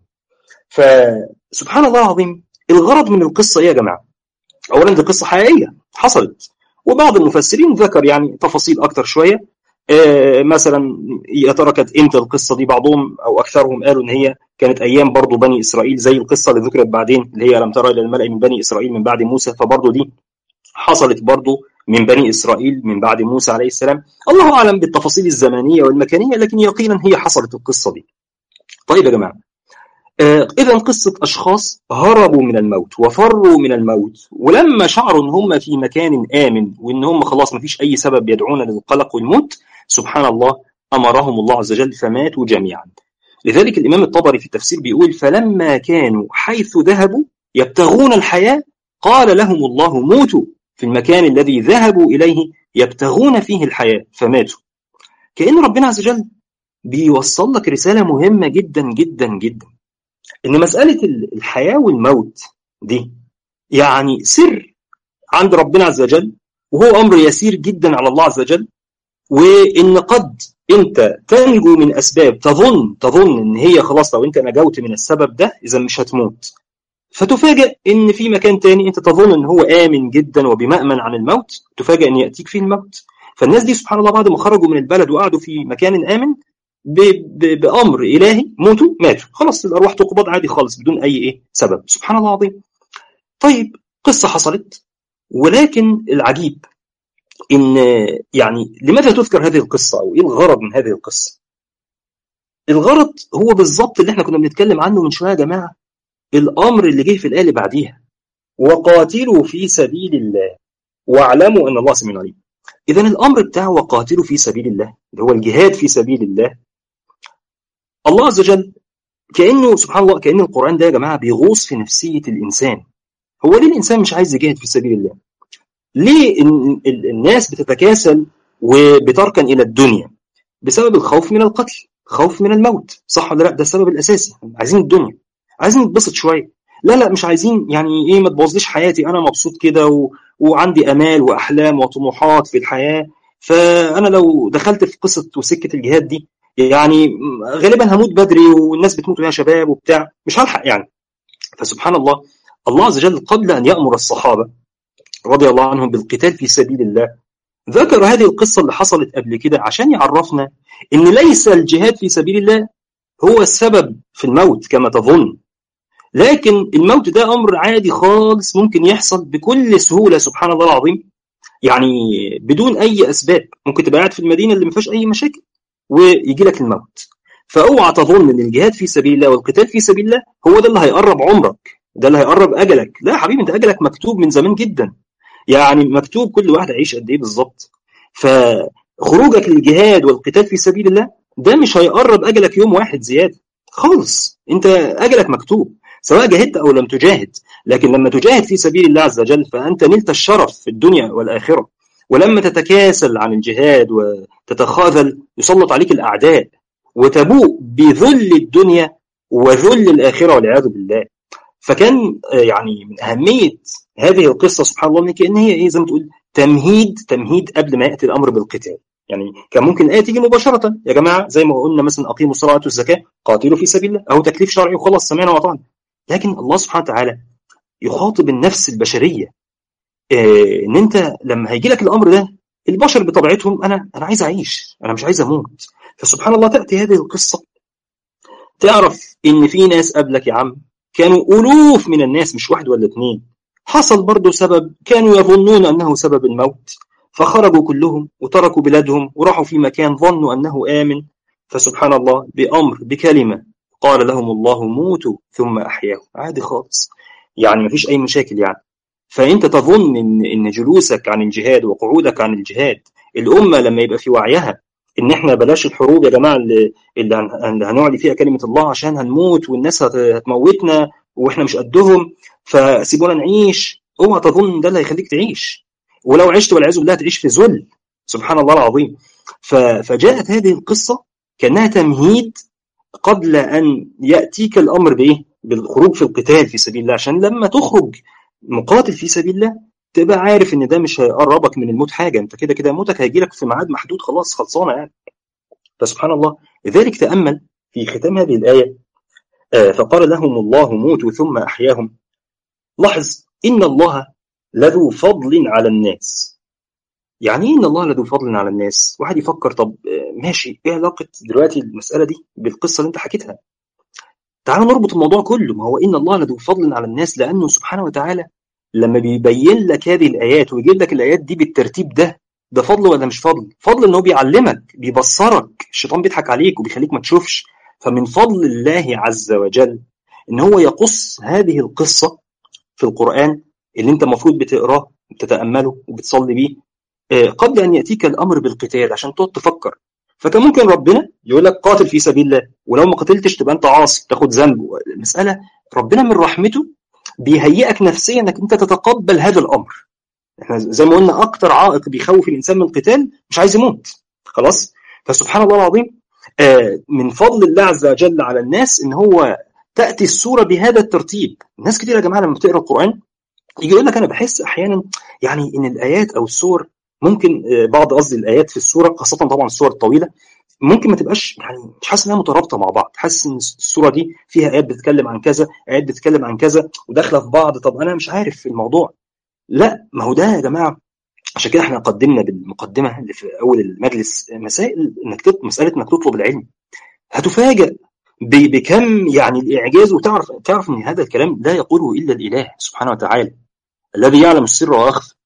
فسبحان الله العظيم الغرض من القصه ايه يا جماعه اولا دي قصه حقيقيه حصلت وبعض المفسرين ذكر يعني تفاصيل اكتر شويه آه مثلا يا ترى كانت امتى القصه دي بعضهم او اكثرهم قالوا ان هي كانت ايام برضو بني اسرائيل زي القصه اللي ذكرت بعدين اللي هي لم ترى الى الملأ من بني اسرائيل من بعد موسى فبرضو دي حصلت برضو من بني اسرائيل من بعد موسى عليه السلام الله اعلم بالتفاصيل الزمنيه والمكانيه لكن يقينا هي حصلت القصه دي طيب يا جماعه إذا قصة أشخاص هربوا من الموت وفروا من الموت ولما شعروا إن هم في مكان آمن وإن هم خلاص ما فيش أي سبب يدعونا للقلق والموت سبحان الله أمرهم الله عز وجل فماتوا جميعا لذلك الإمام الطبري في التفسير بيقول فلما كانوا حيث ذهبوا يبتغون الحياة قال لهم الله موتوا في المكان الذي ذهبوا إليه يبتغون فيه الحياة فماتوا كأن ربنا عز وجل بيوصل لك رسالة مهمة جدا جدا جدا إن مسألة الحياة والموت دي يعني سر عند ربنا عز وجل وهو أمر يسير جدا على الله عز وجل وإن قد أنت تنجو من أسباب تظن تظن إن هي خلاص لو أنت نجوت من السبب ده إذا مش هتموت فتفاجأ إن في مكان تاني أنت تظن إن هو آمن جدا وبمأمن عن الموت تفاجأ إن يأتيك فيه الموت فالناس دي سبحان الله بعد ما خرجوا من البلد وقعدوا في مكان آمن ب... ب... بأمر إلهي موتوا ماتوا خلاص الأرواح تقبض عادي خالص بدون أي إيه سبب سبحان الله العظيم طيب قصة حصلت ولكن العجيب إن يعني لماذا تذكر هذه القصة أو إيه الغرض من هذه القصة الغرض هو بالظبط اللي احنا كنا بنتكلم عنه من شوية يا جماعة الأمر اللي جه في الآية اللي بعديها وقاتلوا في سبيل الله واعلموا أن الله سميع عليم إذا الأمر بتاعه وقاتلوا في سبيل الله اللي هو الجهاد في سبيل الله الله عز وجل كأنه سبحان الله كأن القرآن ده يا جماعة بيغوص في نفسية الإنسان هو ليه الإنسان مش عايز يجاهد في سبيل الله ليه الناس بتتكاسل وبتركن إلى الدنيا بسبب الخوف من القتل خوف من الموت صح ولا لا ده السبب الأساسي عايزين الدنيا عايزين نتبسط شوية لا لا مش عايزين يعني ايه ما تبوظليش حياتي انا مبسوط كده و... وعندي امال واحلام وطموحات في الحياه فانا لو دخلت في قصه وسكه الجهاد دي يعني غالبا هموت بدري والناس بتموت وهي شباب وبتاع مش هلحق يعني فسبحان الله الله عز وجل قبل ان يامر الصحابه رضي الله عنهم بالقتال في سبيل الله ذكر هذه القصه اللي حصلت قبل كده عشان يعرفنا ان ليس الجهاد في سبيل الله هو السبب في الموت كما تظن لكن الموت ده امر عادي خالص ممكن يحصل بكل سهوله سبحان الله العظيم يعني بدون اي اسباب ممكن تبقى قاعد في المدينه اللي ما فيهاش اي مشاكل ويجي لك الموت فاوعى تظن ان الجهاد في سبيل الله والقتال في سبيل الله هو ده اللي هيقرب عمرك ده اللي هيقرب اجلك لا يا حبيبي انت اجلك مكتوب من زمان جدا يعني مكتوب كل واحد هيعيش قد ايه بالظبط فخروجك للجهاد والقتال في سبيل الله ده مش هيقرب اجلك يوم واحد زياده خالص انت اجلك مكتوب سواء جاهدت او لم تجاهد لكن لما تجاهد في سبيل الله عز وجل فانت نلت الشرف في الدنيا والاخره ولما تتكاسل عن الجهاد وتتخاذل يسلط عليك الاعداء وتبوء بذل الدنيا وذل الاخره والعياذ بالله فكان يعني من اهميه هذه القصه سبحان الله كان هي ايه زي ما تقول تمهيد تمهيد قبل ما ياتي الامر بالقتال يعني كان ممكن الايه تيجي مباشره يا جماعه زي ما قلنا مثلا اقيموا الصلاه واتوا الزكاه قاتلوا في سبيل الله اهو تكليف شرعي وخلاص سمعنا وأطعنا لكن الله سبحانه وتعالى يخاطب النفس البشريه إيه ان انت لما هيجي لك الامر ده البشر بطبيعتهم انا انا عايز اعيش انا مش عايز اموت فسبحان الله تاتي هذه القصه تعرف ان في ناس قبلك يا عم كانوا الوف من الناس مش واحد ولا اثنين حصل برضه سبب كانوا يظنون انه سبب الموت فخرجوا كلهم وتركوا بلادهم وراحوا في مكان ظنوا انه امن فسبحان الله بامر بكلمه قال لهم الله موتوا ثم احياهم عادي خالص يعني ما فيش اي مشاكل يعني فانت تظن ان ان جلوسك عن الجهاد وقعودك عن الجهاد الامه لما يبقى في وعيها ان احنا بلاش الحروب يا جماعه اللي, اللي هنعلي فيها كلمه الله عشان هنموت والناس هتموتنا واحنا مش قدهم فسيبونا نعيش اوعى تظن ده اللي هيخليك تعيش ولو عشت والعياذ بالله تعيش في ذل سبحان الله العظيم فجاءت هذه القصه كانها تمهيد قبل ان ياتيك الامر بايه؟ بالخروج في القتال في سبيل الله عشان لما تخرج مقاتل في سبيل الله تبقى عارف ان ده مش هيقربك من الموت حاجه انت كده كده موتك هيجي لك في ميعاد محدود خلاص خلصانه يعني فسبحان الله لذلك تامل في ختام هذه الايه آه فقال لهم الله موتوا ثم احياهم لاحظ ان الله لذو فضل على الناس يعني ايه ان الله لذو فضل على الناس واحد يفكر طب ماشي ايه علاقه دلوقتي المساله دي بالقصه اللي انت حكيتها تعالوا نربط الموضوع كله ما هو ان الله لذو فضل على الناس لانه سبحانه وتعالى لما بيبين لك هذه الايات ويجيب لك الايات دي بالترتيب ده ده فضل ولا مش فضل فضل ان هو بيعلمك بيبصرك الشيطان بيضحك عليك وبيخليك ما تشوفش فمن فضل الله عز وجل ان هو يقص هذه القصه في القران اللي انت المفروض بتقراه وبتتامله وبتصلي بيه قبل ان ياتيك الامر بالقتال عشان تقعد تفكر فكان ممكن ربنا يقول لك قاتل في سبيل الله ولو ما قتلتش تبقى انت عاصي تاخد ذنب المساله ربنا من رحمته بيهيئك نفسيا انك انت تتقبل هذا الامر احنا زي ما قلنا اكتر عائق بيخوف الانسان من القتال مش عايز يموت خلاص فسبحان الله العظيم من فضل الله عز وجل على الناس ان هو تاتي السوره بهذا الترتيب الناس كتير يا جماعه لما بتقرا القران يجي يقول لك انا بحس احيانا يعني ان الايات او السور ممكن بعض قصدي الايات في السوره خاصه طبعا السور الطويله ممكن ما تبقاش يعني مش حاسس انها مترابطه مع بعض حاسس ان السوره دي فيها ايات بتتكلم عن كذا ايات بتتكلم عن كذا وداخله في بعض طب انا مش عارف في الموضوع لا ما هو ده يا جماعه عشان كده احنا قدمنا بالمقدمه اللي في اول المجلس مسائل انك تطلب مساله انك تطلب العلم هتفاجئ بكم يعني الاعجاز وتعرف تعرف ان هذا الكلام لا يقوله الا الاله سبحانه وتعالى الذي يعلم السر واخفى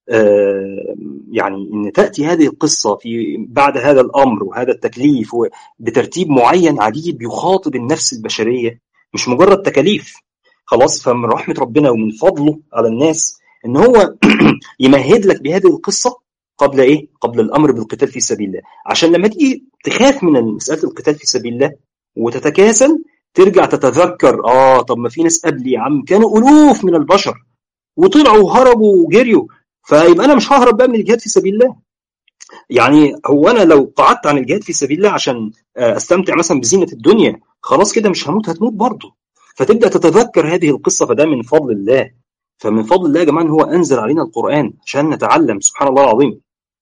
آه يعني ان تاتي هذه القصه في بعد هذا الامر وهذا التكليف بترتيب معين عجيب يخاطب النفس البشريه مش مجرد تكاليف خلاص فمن رحمه ربنا ومن فضله على الناس ان هو يمهد لك بهذه القصه قبل ايه؟ قبل الامر بالقتال في سبيل الله، عشان لما تيجي تخاف من مساله القتال في سبيل الله وتتكاسل ترجع تتذكر اه طب ما في ناس قبلي يا عم كانوا الوف من البشر وطلعوا وهربوا وجريوا فيبقى انا مش ههرب بقى من الجهاد في سبيل الله. يعني هو انا لو قعدت عن الجهاد في سبيل الله عشان استمتع مثلا بزينه الدنيا خلاص كده مش هموت هتموت برضه. فتبدا تتذكر هذه القصه فده من فضل الله فمن فضل الله يا جماعه ان هو انزل علينا القران عشان نتعلم سبحان الله العظيم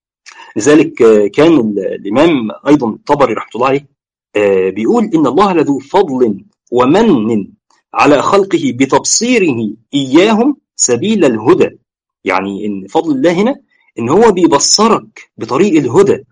لذلك كان الامام ايضا الطبري رحمه الله عليه بيقول ان الله لذو فضل ومن على خلقه بتبصيره اياهم سبيل الهدى يعني ان فضل الله هنا ان هو بيبصرك بطريق الهدى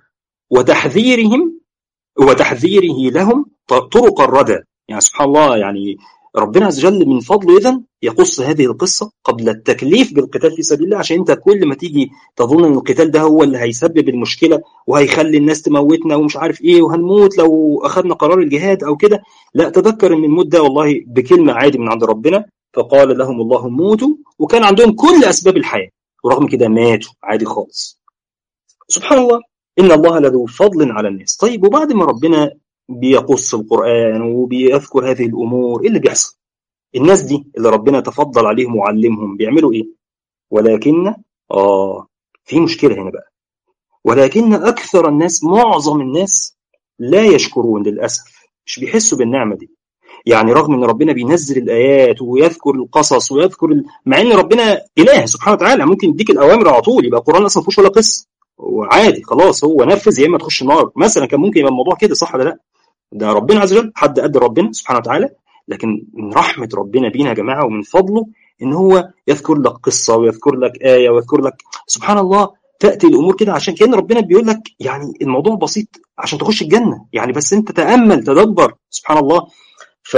وتحذيرهم وتحذيره لهم طرق الردى يعني سبحان الله يعني ربنا عز وجل من فضله اذا يقص هذه القصه قبل التكليف بالقتال في سبيل الله عشان انت كل ما تيجي تظن ان القتال ده هو اللي هيسبب المشكله وهيخلي الناس تموتنا ومش عارف ايه وهنموت لو اخذنا قرار الجهاد او كده لا تذكر ان الموت ده والله بكلمه عادي من عند ربنا فقال لهم الله موتوا وكان عندهم كل اسباب الحياه ورغم كده ماتوا عادي خالص سبحان الله ان الله لذو فضل على الناس طيب وبعد ما ربنا بيقص القرآن وبيذكر هذه الأمور إيه اللي بيحصل الناس دي اللي ربنا تفضل عليهم وعلمهم بيعملوا إيه ولكن آه في مشكلة هنا بقى ولكن أكثر الناس معظم الناس لا يشكرون للأسف مش بيحسوا بالنعمة دي يعني رغم ان ربنا بينزل الايات ويذكر القصص ويذكر ال... مع ان ربنا اله سبحانه وتعالى ممكن يديك الاوامر على طول يبقى القران اصلا ما فيهوش ولا قصه وعادي خلاص هو نفذ يا اما تخش النار مثلا كان ممكن يبقى الموضوع كده صح ولا لا ده ربنا عز وجل حد قد ربنا سبحانه وتعالى لكن من رحمه ربنا بينا يا جماعه ومن فضله ان هو يذكر لك قصه ويذكر لك ايه ويذكر لك سبحان الله تاتي الامور كده عشان كان ربنا بيقول لك يعني الموضوع بسيط عشان تخش الجنه يعني بس انت تامل تدبر سبحان الله ف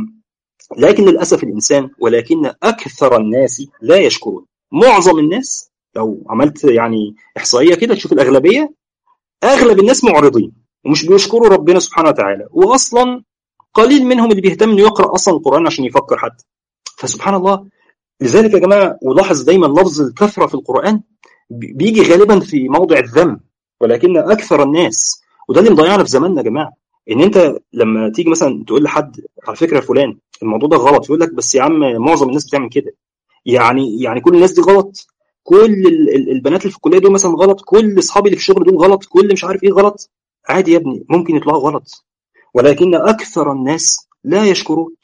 لكن للاسف الانسان ولكن اكثر الناس لا يشكرون معظم الناس لو عملت يعني احصائيه كده تشوف الاغلبيه اغلب الناس معرضين ومش بيشكروا ربنا سبحانه وتعالى واصلا قليل منهم اللي بيهتم انه يقرا اصلا القران عشان يفكر حتى فسبحان الله لذلك يا جماعه ولاحظ دايما لفظ الكثره في القران بيجي غالبا في موضع الذم ولكن اكثر الناس وده اللي مضيعنا في زماننا يا جماعه ان انت لما تيجي مثلا تقول لحد على فكره فلان الموضوع ده غلط يقول لك بس يا عم معظم الناس بتعمل كده يعني يعني كل الناس دي غلط كل البنات اللي في الكليه دول مثلا غلط كل اصحابي اللي في الشغل دول غلط كل مش عارف ايه غلط عادي يا ابني ممكن يطلعوا غلط ولكن اكثر الناس لا يشكرون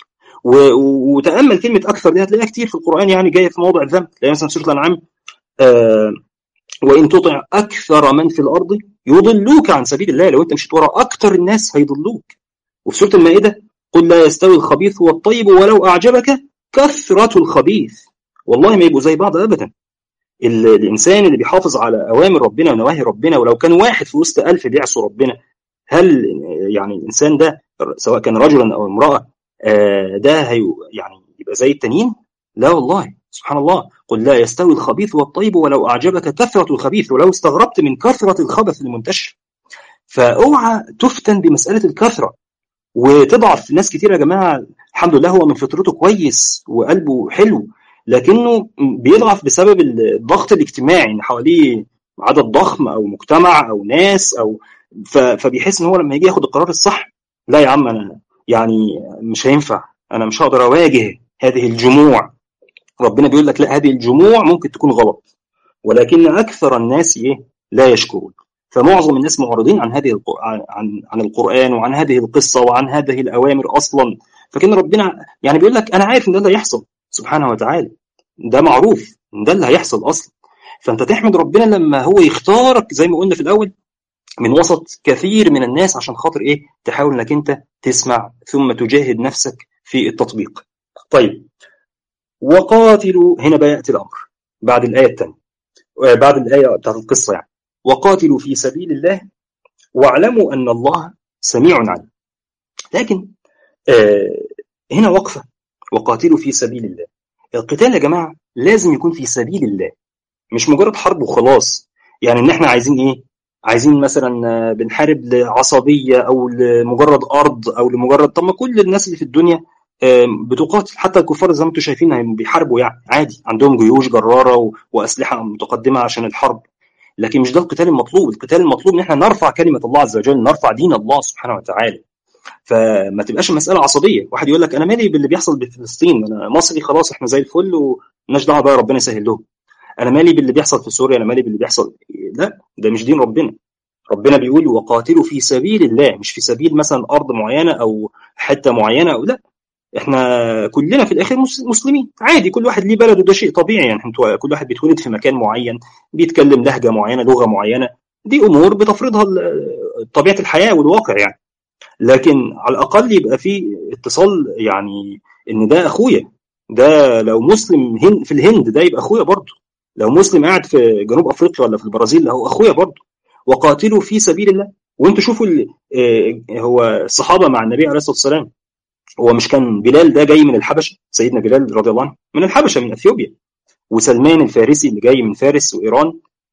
وتامل كلمه اكثر دي هتلاقيها كتير في القران يعني جايه في موضع الذم تلاقي مثلا سوره الانعام آه وان تطع اكثر من في الارض يضلوك عن سبيل الله لو انت مشيت ورا اكثر الناس هيضلوك وفي سوره المائده قل لا يستوي الخبيث والطيب ولو اعجبك كثره الخبيث والله ما يبقوا زي بعض ابدا الانسان اللي بيحافظ على اوامر ربنا ونواهي ربنا ولو كان واحد في وسط ألف بيعصوا ربنا هل يعني الانسان ده سواء كان رجلا او امراه ده هي يعني يبقى زي التانيين؟ لا والله سبحان الله قل لا يستوي الخبيث والطيب ولو اعجبك كثره الخبيث ولو استغربت من كثره الخبث المنتشر فاوعى تفتن بمساله الكثره وتضعف ناس كتير يا جماعه الحمد لله هو من فطرته كويس وقلبه حلو لكنه بيضعف بسبب الضغط الاجتماعي ان حواليه عدد ضخم او مجتمع او ناس او فبيحس ان هو لما يجي ياخد القرار الصح لا يا عم انا يعني مش هينفع انا مش هقدر اواجه هذه الجموع ربنا بيقول لك لا هذه الجموع ممكن تكون غلط ولكن اكثر الناس ايه لا يشكرون فمعظم الناس معرضين عن هذه عن عن القران وعن هذه القصه وعن هذه الاوامر اصلا فكان ربنا يعني بيقول لك انا عارف ان ده اللي هيحصل سبحانه وتعالى ده معروف ان ده اللي هيحصل اصلا فانت تحمد ربنا لما هو يختارك زي ما قلنا في الاول من وسط كثير من الناس عشان خاطر ايه تحاول انك انت تسمع ثم تجاهد نفسك في التطبيق طيب وقاتلوا هنا بقى ياتي الامر بعد الايه الثانيه بعد الايه بتاعت القصه يعني وقاتلوا في سبيل الله واعلموا ان الله سميع عليم لكن آه هنا وقفه وقاتلوا في سبيل الله القتال يا جماعه لازم يكون في سبيل الله مش مجرد حرب وخلاص يعني ان احنا عايزين ايه عايزين مثلا بنحارب لعصبيه او لمجرد ارض او لمجرد طب ما كل الناس اللي في الدنيا بتقاتل حتى الكفار زي ما انتم شايفين بيحاربوا يعني عادي عندهم جيوش جراره واسلحه متقدمه عشان الحرب لكن مش ده القتال المطلوب القتال المطلوب ان احنا نرفع كلمه الله عز وجل نرفع دين الله سبحانه وتعالى فما تبقاش المساله عصبيه واحد يقول لك انا مالي باللي بيحصل بفلسطين انا مصري خلاص احنا زي الفل ومالناش دعوه بقى ربنا يسهل لهم انا مالي باللي بيحصل في سوريا انا مالي باللي بيحصل لا ده مش دين ربنا ربنا بيقول وقاتلوا في سبيل الله مش في سبيل مثلا ارض معينه او حته معينه او لا احنا كلنا في الاخر مسلمين عادي كل واحد ليه بلده ده شيء طبيعي يعني كل واحد بيتولد في مكان معين بيتكلم لهجه معينه لغه معينه دي امور بتفرضها طبيعه الحياه والواقع يعني لكن على الاقل يبقى في اتصال يعني ان ده اخويا ده لو مسلم هن في الهند ده يبقى اخويا برضه لو مسلم قاعد في جنوب افريقيا ولا في البرازيل هو اخويا برضه وقاتلوا في سبيل الله وانتوا شوفوا هو الصحابه مع النبي عليه الصلاه والسلام هو مش كان بلال ده جاي من الحبشه سيدنا بلال رضي الله عنه من الحبشه من اثيوبيا وسلمان الفارسي اللي جاي من فارس وايران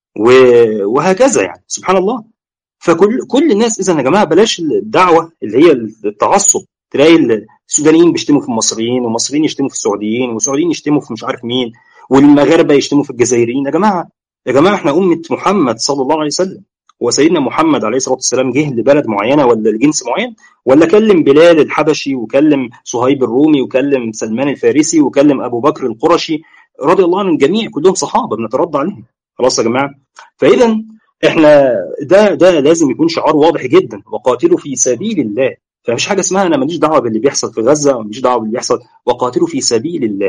وهكذا يعني سبحان الله فكل كل الناس اذا يا جماعه بلاش الدعوه اللي هي التعصب تلاقي السودانيين بيشتموا في المصريين والمصريين يشتموا في السعوديين والسعوديين يشتموا في مش عارف مين والمغاربه يشتموا في الجزائريين يا جماعه يا جماعه احنا امه محمد صلى الله عليه وسلم هو سيدنا محمد عليه الصلاه والسلام جه لبلد معينه ولا لجنس معين ولا كلم بلال الحبشي وكلم صهيب الرومي وكلم سلمان الفارسي وكلم ابو بكر القرشي رضي الله عن الجميع كلهم صحابه بنترضى عليهم خلاص يا جماعه فاذا احنا ده ده لازم يكون شعار واضح جدا وقاتلوا في سبيل الله فمش حاجه اسمها انا ماليش دعوه باللي بيحصل في غزه وماليش دعوه باللي بيحصل وقاتلوا في سبيل الله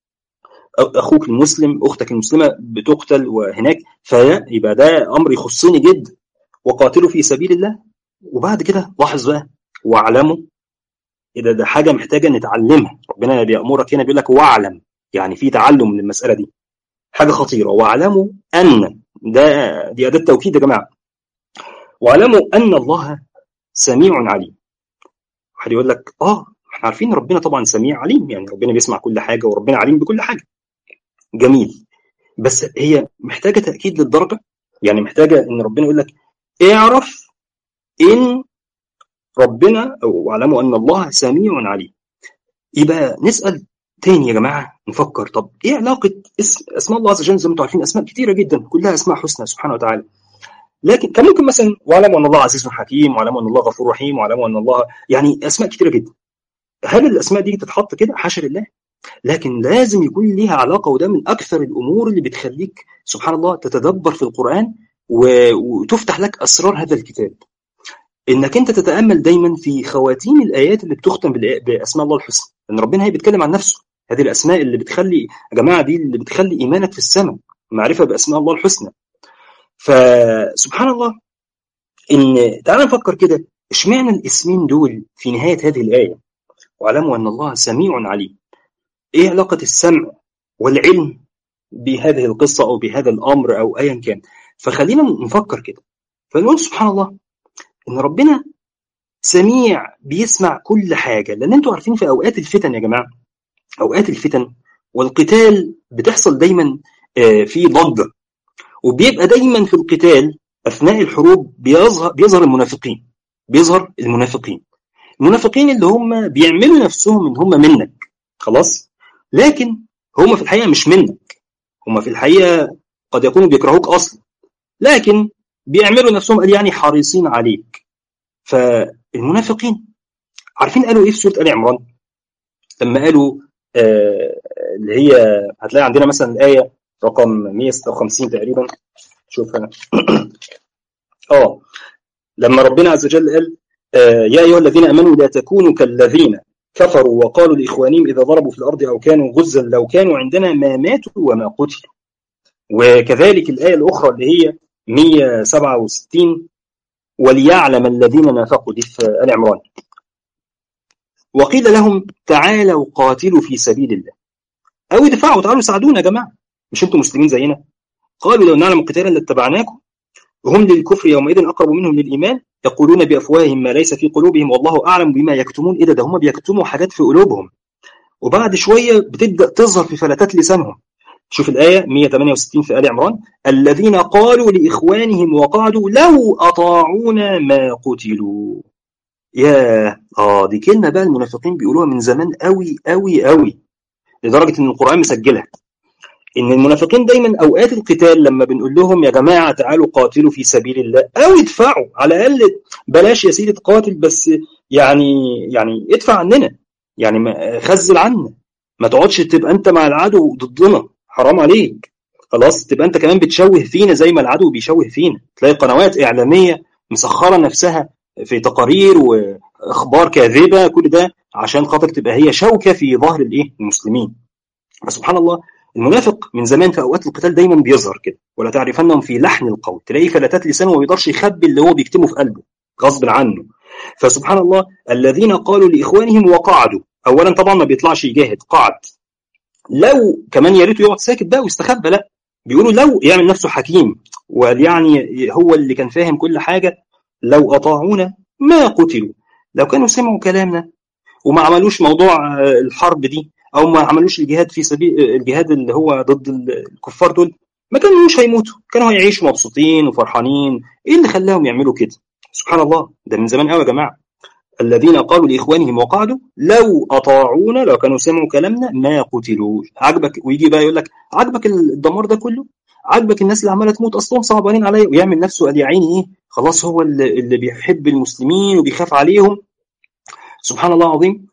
اخوك المسلم اختك المسلمه بتقتل وهناك فيبقى ده امر يخصني جدا وقاتلوا في سبيل الله وبعد كده لاحظ بقى واعلموا اذا ده حاجه محتاجه نتعلمها ربنا بيامرك هنا بيقول لك واعلم يعني في تعلم من المساله دي حاجه خطيره واعلموا ان ده دي اداه توكيد يا جماعه واعلموا ان الله سميع عليم واحد يقول لك اه احنا عارفين ربنا طبعا سميع عليم يعني ربنا بيسمع كل حاجه وربنا عليم بكل حاجه جميل بس هي محتاجه تاكيد للدرجه يعني محتاجه ان ربنا يقول لك اعرف ان ربنا واعلموا ان الله سميع عليم يبقى نسال تاني يا جماعه نفكر طب ايه علاقه اسم اسماء الله عز وجل زي ما انتم عارفين اسماء كتيره جدا كلها اسماء حسنى سبحانه وتعالى لكن كان ممكن مثلا واعلموا ان الله عزيز حكيم واعلموا ان الله غفور رحيم واعلموا ان الله يعني اسماء كتيره جدا هل الاسماء دي تتحط كده حاشا لله لكن لازم يكون ليها علاقه وده من اكثر الامور اللي بتخليك سبحان الله تتدبر في القران وتفتح لك اسرار هذا الكتاب انك انت تتامل دايما في خواتيم الايات اللي بتختم باسماء الله الحسنى لان ربنا هي بيتكلم عن نفسه هذه الاسماء اللي بتخلي يا جماعه دي اللي بتخلي ايمانك في السماء معرفه باسماء الله الحسنى فسبحان الله ان تعال نفكر كده اشمعنى الاسمين دول في نهايه هذه الايه واعلموا ان الله سميع عليم ايه علاقه السمع والعلم بهذه القصه او بهذا الامر او ايا كان فخلينا نفكر كده فنقول سبحان الله ان ربنا سميع بيسمع كل حاجه لان انتوا عارفين في اوقات الفتن يا جماعه اوقات الفتن والقتال بتحصل دايما في ضجه وبيبقى دايما في القتال اثناء الحروب بيظهر بيظهر المنافقين بيظهر المنافقين المنافقين اللي هم بيعملوا نفسهم ان هم منك خلاص لكن هم في الحقيقه مش منك هم في الحقيقه قد يكونوا بيكرهوك اصلا لكن بيعملوا نفسهم قال يعني حريصين عليك فالمنافقين عارفين قالوا ايه في سوره ال عمران لما قالوا آه اللي هي هتلاقي عندنا مثلا الايه رقم 156 تقريبا شوف انا اه لما ربنا عز وجل قال آه يا ايها الذين امنوا لا تكونوا كالذين كفروا وقالوا لاخوانهم اذا ضربوا في الارض او كانوا غزا لو كانوا عندنا ما ماتوا وما قتلوا وكذلك الايه الاخرى اللي هي 167 وليعلم الذين نافقوا دي في ال عمران وقيل لهم تعالوا قاتلوا في سبيل الله او ادفعوا تعالوا ساعدونا يا جماعه مش انتم مسلمين زينا قالوا لو نعلم قتالا لاتبعناكم وهم للكفر يومئذ اقرب منهم للايمان يقولون بافواههم ما ليس في قلوبهم والله اعلم بما يكتمون ايه ده, ده هم بيكتموا حاجات في قلوبهم وبعد شويه بتبدا تظهر في فلتات لسانهم شوف الآية 168 في آل عمران الذين قالوا لإخوانهم وقعدوا لو أطاعونا ما قتلوا يا آه دي كلمة بقى المنافقين بيقولوها من زمان قوي قوي قوي لدرجة إن القرآن مسجلها إن المنافقين دايما أوقات القتال لما بنقول لهم يا جماعة تعالوا قاتلوا في سبيل الله أو ادفعوا على الأقل بلاش يا سيدي تقاتل بس يعني يعني ادفع عننا يعني ما خزل عنا ما تقعدش تبقى أنت مع العدو ضدنا حرام عليك خلاص تبقى انت كمان بتشوه فينا زي ما العدو بيشوه فينا تلاقي قنوات اعلاميه مسخره نفسها في تقارير واخبار كاذبه كل ده عشان خاطر تبقى هي شوكه في ظهر الايه المسلمين فسبحان الله المنافق من زمان في اوقات القتال دايما بيظهر كده ولا تعرفنهم في لحن القول تلاقيه فلتات لسانه وما بيقدرش يخبي اللي هو بيكتمه في قلبه غصب عنه فسبحان الله الذين قالوا لاخوانهم وقعدوا اولا طبعا ما بيطلعش يجاهد قعد لو كمان يا ريته يقعد ساكت بقى ويستخبى لا بيقولوا لو يعمل نفسه حكيم ويعني هو اللي كان فاهم كل حاجه لو اطاعونا ما قتلوا لو كانوا سمعوا كلامنا وما عملوش موضوع الحرب دي او ما عملوش الجهاد في سبيل الجهاد اللي هو ضد الكفار دول ما كانوش هيموتوا كانوا هيعيشوا مبسوطين وفرحانين ايه اللي خلاهم يعملوا كده سبحان الله ده من زمان قوي يا جماعه الذين قالوا لاخوانهم وقعدوا لو اطاعونا لو كانوا سمعوا كلامنا ما قتلوا عجبك ويجي بقى يقول لك عجبك الدمار ده كله عجبك الناس اللي عماله تموت اصلهم صعبانين عليا ويعمل نفسه قال يا عيني ايه خلاص هو اللي, اللي بيحب المسلمين وبيخاف عليهم سبحان الله العظيم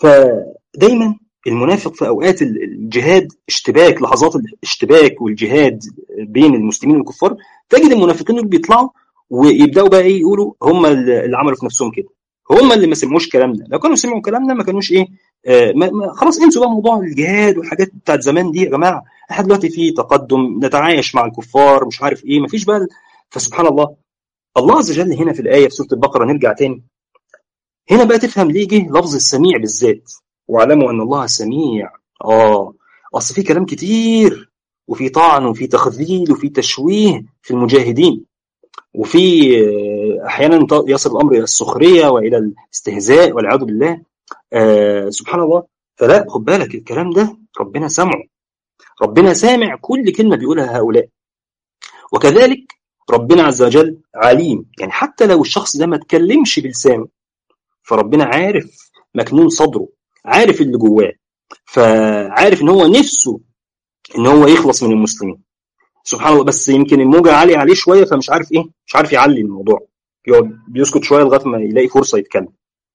فدايما المنافق في اوقات الجهاد اشتباك لحظات الاشتباك والجهاد بين المسلمين والكفار تجد المنافقين دول بيطلعوا ويبداوا بقى ايه يقولوا هم اللي عملوا في نفسهم كده هم اللي ما سمعوش كلامنا لو كانوا سمعوا كلامنا ما كانوش ايه آه ما ما خلاص انسوا بقى موضوع الجهاد والحاجات بتاعت زمان دي يا جماعه احنا دلوقتي في تقدم نتعايش مع الكفار مش عارف ايه ما فيش بقى فسبحان الله الله عز وجل هنا في الايه في سوره البقره نرجع تاني هنا بقى تفهم ليه جه لفظ السميع بالذات واعلموا ان الله سميع اه اصل في كلام كتير وفي طعن وفي تخذيل وفي تشويه في المجاهدين وفي احيانا يصل الامر الى السخريه والى الاستهزاء والعياذ بالله آه سبحان الله فلا خد بالك الكلام ده ربنا سمعه ربنا سامع كل كلمه بيقولها هؤلاء وكذلك ربنا عز وجل عليم يعني حتى لو الشخص ده ما اتكلمش بلسانه فربنا عارف مكنون صدره عارف اللي جواه فعارف ان هو نفسه ان هو يخلص من المسلمين سبحان الله بس يمكن الموجه عاليه عليه شويه فمش عارف ايه مش عارف يعلي الموضوع يقعد بيسكت شويه لغايه ما يلاقي فرصه يتكلم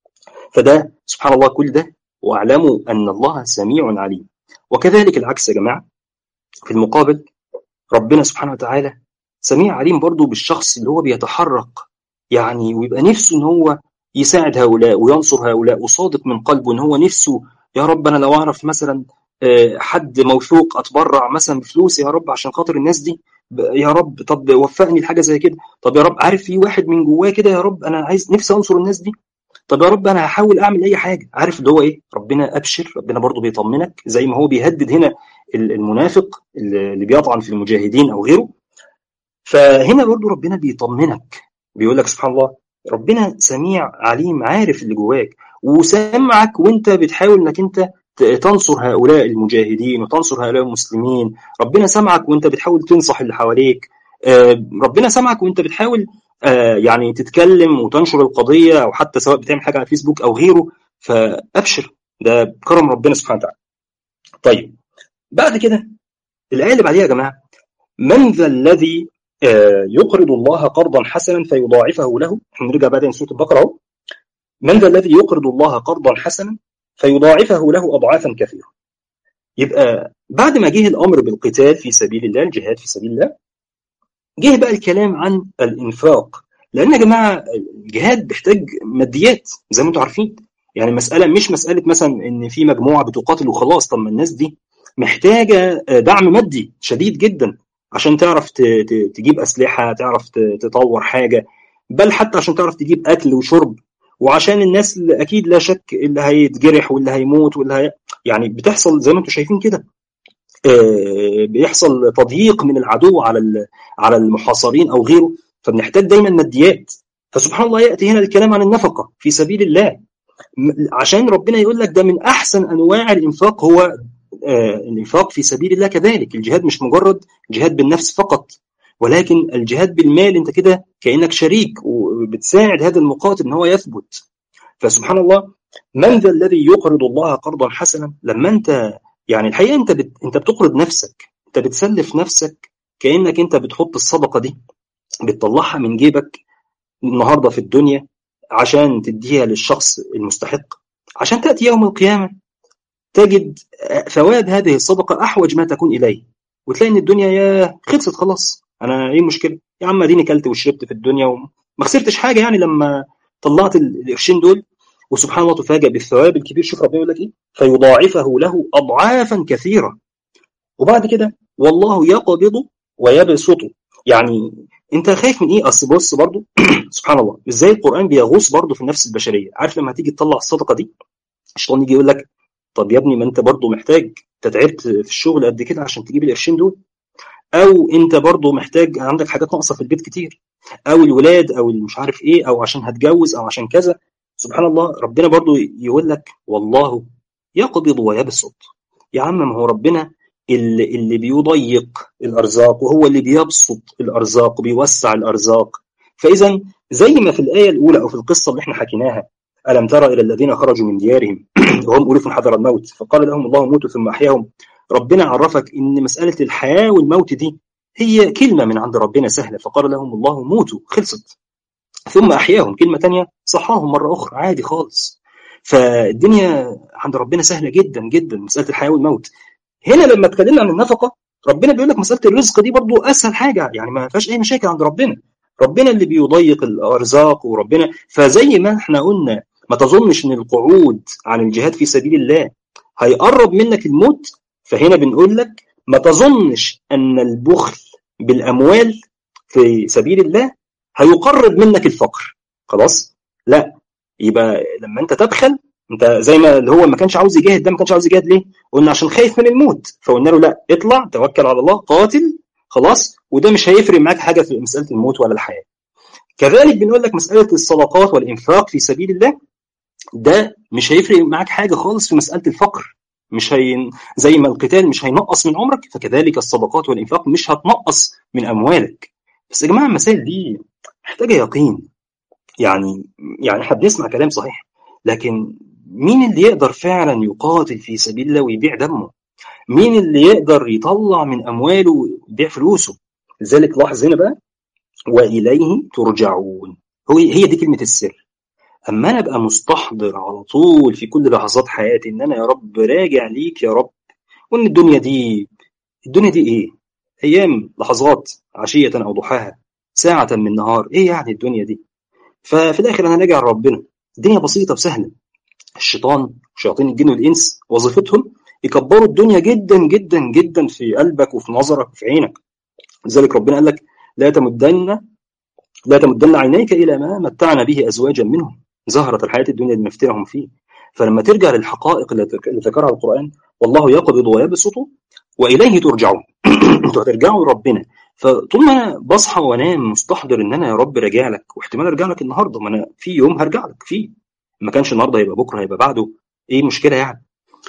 فده سبحان الله كل ده واعلموا ان الله سميع عليم وكذلك العكس يا جماعه في المقابل ربنا سبحانه وتعالى سميع عليم برضه بالشخص اللي هو بيتحرك يعني ويبقى نفسه ان هو يساعد هؤلاء وينصر هؤلاء وصادق من قلبه ان هو نفسه يا رب انا لو اعرف مثلا حد موثوق اتبرع مثلا بفلوس يا رب عشان خاطر الناس دي يا رب طب وفقني لحاجه زي كده طب يا رب عارف في واحد من جواه كده يا رب انا عايز نفسي انصر الناس دي طب يا رب انا هحاول اعمل اي حاجه عارف اللي هو ايه ربنا ابشر ربنا برضه بيطمنك زي ما هو بيهدد هنا المنافق اللي بيطعن في المجاهدين او غيره فهنا برضه ربنا بيطمنك بيقول لك سبحان الله ربنا سميع عليم عارف اللي جواك وسامعك وانت بتحاول انك انت تنصر هؤلاء المجاهدين وتنصر هؤلاء المسلمين ربنا سمعك وانت بتحاول تنصح اللي حواليك ربنا سمعك وانت بتحاول آه يعني تتكلم وتنشر القضيه او حتى سواء بتعمل حاجه على فيسبوك او غيره فابشر ده بكرم ربنا سبحانه وتعالى. طيب بعد كده الايه اللي بعديها يا جماعه من ذا الذي آه يقرض الله قرضا حسنا فيضاعفه له احنا نرجع بعدين سوره البقره اهو من ذا الذي يقرض الله قرضا حسنا فيضاعفه له اضعافا كثيره يبقى بعد ما جه الامر بالقتال في سبيل الله الجهاد في سبيل الله جه بقى الكلام عن الانفاق لان يا جماعه الجهاد بيحتاج ماديات زي ما انتم عارفين يعني مساله مش مساله مثلا ان في مجموعه بتقاتل وخلاص طب ما الناس دي محتاجه دعم مادي شديد جدا عشان تعرف تجيب اسلحه تعرف تطور حاجه بل حتى عشان تعرف تجيب اكل وشرب وعشان الناس اللي اكيد لا شك اللي هيتجرح واللي هيموت واللي هي يعني بتحصل زي ما انتم شايفين كده بيحصل تضييق من العدو على على المحاصرين او غيره فبنحتاج دايما ماديات فسبحان الله ياتي هنا الكلام عن النفقه في سبيل الله عشان ربنا يقول لك ده من احسن انواع الانفاق هو الانفاق في سبيل الله كذلك الجهاد مش مجرد جهاد بالنفس فقط ولكن الجهاد بالمال انت كده كانك شريك وبتساعد هذا المقاتل ان هو يثبت فسبحان الله من ذا الذي يقرض الله قرضا حسنا لما انت يعني الحقيقه انت بت... انت بتقرض نفسك انت بتسلف نفسك كانك انت بتحط الصدقه دي بتطلعها من جيبك النهارده في الدنيا عشان تديها للشخص المستحق عشان تاتي يوم القيامه تجد ثواب هذه الصدقه احوج ما تكون اليه وتلاقي ان الدنيا يا خلصت خلاص انا ايه المشكله يا عم اديني كلت وشربت في الدنيا وما خسرتش حاجه يعني لما طلعت القرشين دول وسبحان الله تفاجأ بالثواب الكبير شوف ربنا يقول لك ايه فيضاعفه له اضعافا كثيره وبعد كده والله يقبض ويبسط يعني انت خايف من ايه اصل بص برضه سبحان الله ازاي القران بيغوص برضه في النفس البشريه عارف لما هتيجي تطلع الصدقه دي الشيطان يجي يقول لك طب يا ابني ما انت برضه محتاج انت تعبت في الشغل قد كده عشان تجيب القرشين دول او انت برضه محتاج عندك حاجات ناقصه في البيت كتير او الولاد او مش عارف ايه او عشان هتجوز او عشان كذا سبحان الله ربنا برضو يقول لك والله يقبض ويبسط يا عم ما هو ربنا اللي, اللي بيضيق الارزاق وهو اللي بيبسط الارزاق وبيوسع الارزاق فاذا زي ما في الايه الاولى او في القصه اللي احنا حكيناها الم ترى الى الذين خرجوا من ديارهم وهم الوف حذر الموت فقال لهم الله موتوا ثم احياهم ربنا عرفك ان مساله الحياه والموت دي هي كلمه من عند ربنا سهله فقال لهم الله موتوا خلصت ثم احياهم كلمه تانية صحاهم مره اخرى عادي خالص فالدنيا عند ربنا سهله جدا جدا مساله الحياه والموت هنا لما اتكلمنا عن النفقه ربنا بيقول لك مساله الرزق دي برضو اسهل حاجه يعني ما فيهاش اي مشاكل عند ربنا ربنا اللي بيضيق الارزاق وربنا فزي ما احنا قلنا ما تظنش ان القعود عن الجهاد في سبيل الله هيقرب منك الموت فهنا بنقول لك ما تظنش ان البخل بالاموال في سبيل الله هيقرب منك الفقر خلاص لا يبقى لما انت تبخل انت زي ما اللي هو ما كانش عاوز يجاهد ده ما كانش عاوز يجاهد ليه قلنا عشان خايف من الموت فقلنا له لا اطلع توكل على الله قاتل خلاص وده مش هيفرق معاك حاجه في مساله الموت ولا الحياه كذلك بنقول لك مساله الصدقات والانفاق في سبيل الله ده مش هيفرق معاك حاجه خالص في مساله الفقر مش هي زي ما القتال مش هينقص من عمرك فكذلك الصدقات والانفاق مش هتنقص من اموالك بس يا جماعه المسائل دي محتاجه يقين يعني يعني احنا بنسمع كلام صحيح لكن مين اللي يقدر فعلا يقاتل في سبيل الله ويبيع دمه مين اللي يقدر يطلع من امواله ويبيع فلوسه لذلك لاحظ هنا بقى واليه ترجعون هو هي دي كلمه السر اما انا ابقى مستحضر على طول في كل لحظات حياتي ان انا يا رب راجع ليك يا رب وان الدنيا دي الدنيا دي ايه ايام لحظات عشيه او ضحاها ساعه من النهار ايه يعني الدنيا دي ففي الاخر انا راجع لربنا الدنيا بسيطه وسهله الشيطان شياطين الجن والانس وظيفتهم يكبروا الدنيا جدا جدا جدا في قلبك وفي نظرك وفي عينك لذلك ربنا قال لك لا تمدن لا تمدن عينيك الى ما متعنا به ازواجا منهم زهرة الحياة الدنيا لنفتنهم فيه فلما ترجع للحقائق اللي ذكرها القرآن والله يقبض ويبسط وإليه ترجعون انتوا هترجعوا لربنا فطول ما انا بصحى وانام مستحضر ان انا يا رب راجع لك واحتمال ارجع لك النهارده ما انا في يوم هرجع لك فيه ما كانش النهارده هيبقى بكره هيبقى بعده ايه مشكله يعني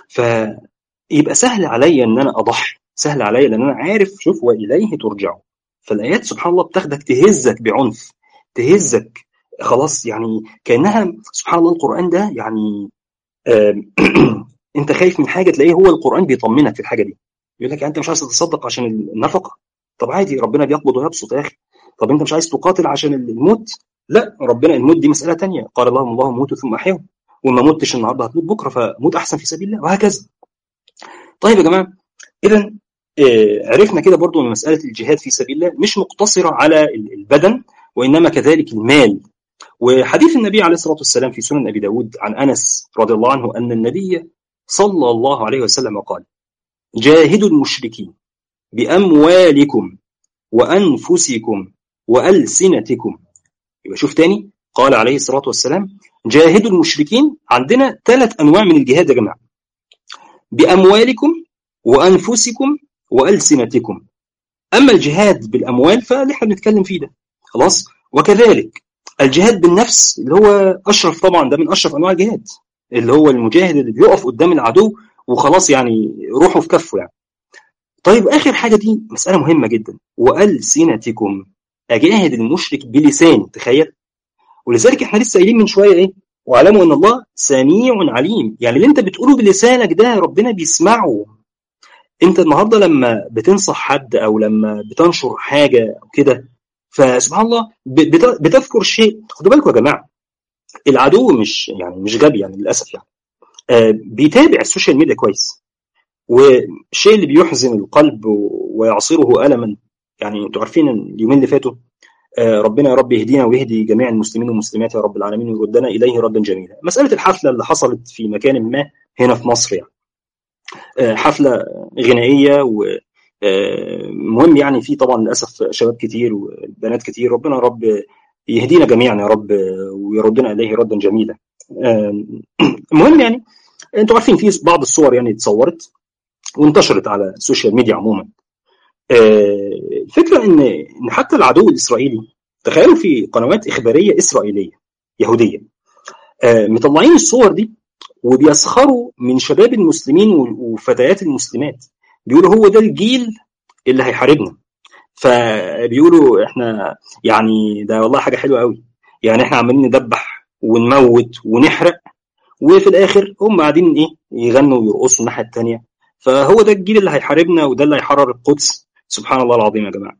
فيبقى سهل عليا ان انا اضحي سهل عليا لان انا عارف شوف واليه ترجعوا فالايات سبحان الله بتاخدك تهزك بعنف تهزك خلاص يعني كانها سبحان الله القران ده يعني انت خايف من حاجه تلاقيه هو القران بيطمنك في الحاجه دي يقول لك يعني انت مش عايز تتصدق عشان النفقه طب عادي ربنا بيقبض ويبسط يا اخي طب انت مش عايز تقاتل عشان الموت لا ربنا الموت دي مساله تانية قال اللهم الله موتوا ثم احيهم وما متش النهارده هتموت بكره فموت احسن في سبيل الله وهكذا طيب يا جماعه اذا عرفنا كده برضو ان مساله الجهاد في سبيل الله مش مقتصره على البدن وانما كذلك المال وحديث النبي عليه الصلاه والسلام في سنن ابي داود عن انس رضي الله عنه ان النبي صلى الله عليه وسلم قال جاهدوا المشركين باموالكم وانفسكم والسنتكم يبقى شوف تاني قال عليه الصلاه والسلام جاهدوا المشركين عندنا ثلاث انواع من الجهاد يا جماعه باموالكم وانفسكم والسنتكم اما الجهاد بالاموال فاللي احنا بنتكلم فيه ده خلاص وكذلك الجهاد بالنفس اللي هو اشرف طبعا ده من اشرف انواع الجهاد اللي هو المجاهد اللي بيقف قدام العدو وخلاص يعني روحه في كفه يعني طيب اخر حاجه دي مساله مهمه جدا والسنتكم اجاهد المشرك بلساني تخيل ولذلك احنا لسه قايلين من شويه ايه واعلموا ان الله سميع عليم يعني اللي انت بتقوله بلسانك ده ربنا بيسمعه انت النهارده لما بتنصح حد او لما بتنشر حاجه او كده فسبحان الله بتذكر شيء خدوا بالكم يا جماعه العدو مش يعني مش غبي يعني للاسف يعني آه بيتابع السوشيال ميديا كويس والشيء اللي بيحزن القلب ويعصره الما يعني انتوا عارفين اليومين اللي فاتوا آه ربنا يا رب يهدينا ويهدي جميع المسلمين والمسلمات يا رب العالمين ويردنا اليه ردا جميلا مساله الحفله اللي حصلت في مكان ما هنا في مصر يعني آه حفله غنائيه و مهم يعني في طبعا للاسف شباب كتير وبنات كتير ربنا يا رب يهدينا جميعا يا رب ويردنا اليه ردا جميلا المهم يعني انتوا عارفين في بعض الصور يعني اتصورت وانتشرت على السوشيال ميديا عموما الفكره ان ان حتى العدو الاسرائيلي تخيلوا في قنوات اخباريه اسرائيليه يهوديه مطلعين الصور دي وبيسخروا من شباب المسلمين وفتيات المسلمات بيقولوا هو ده الجيل اللي هيحاربنا فبيقولوا احنا يعني ده والله حاجه حلوه قوي يعني احنا عمالين ندبح ونموت ونحرق وفي الاخر هم قاعدين ايه يغنوا ويرقصوا الناحيه الثانيه فهو ده الجيل اللي هيحاربنا وده اللي هيحرر القدس سبحان الله العظيم يا جماعه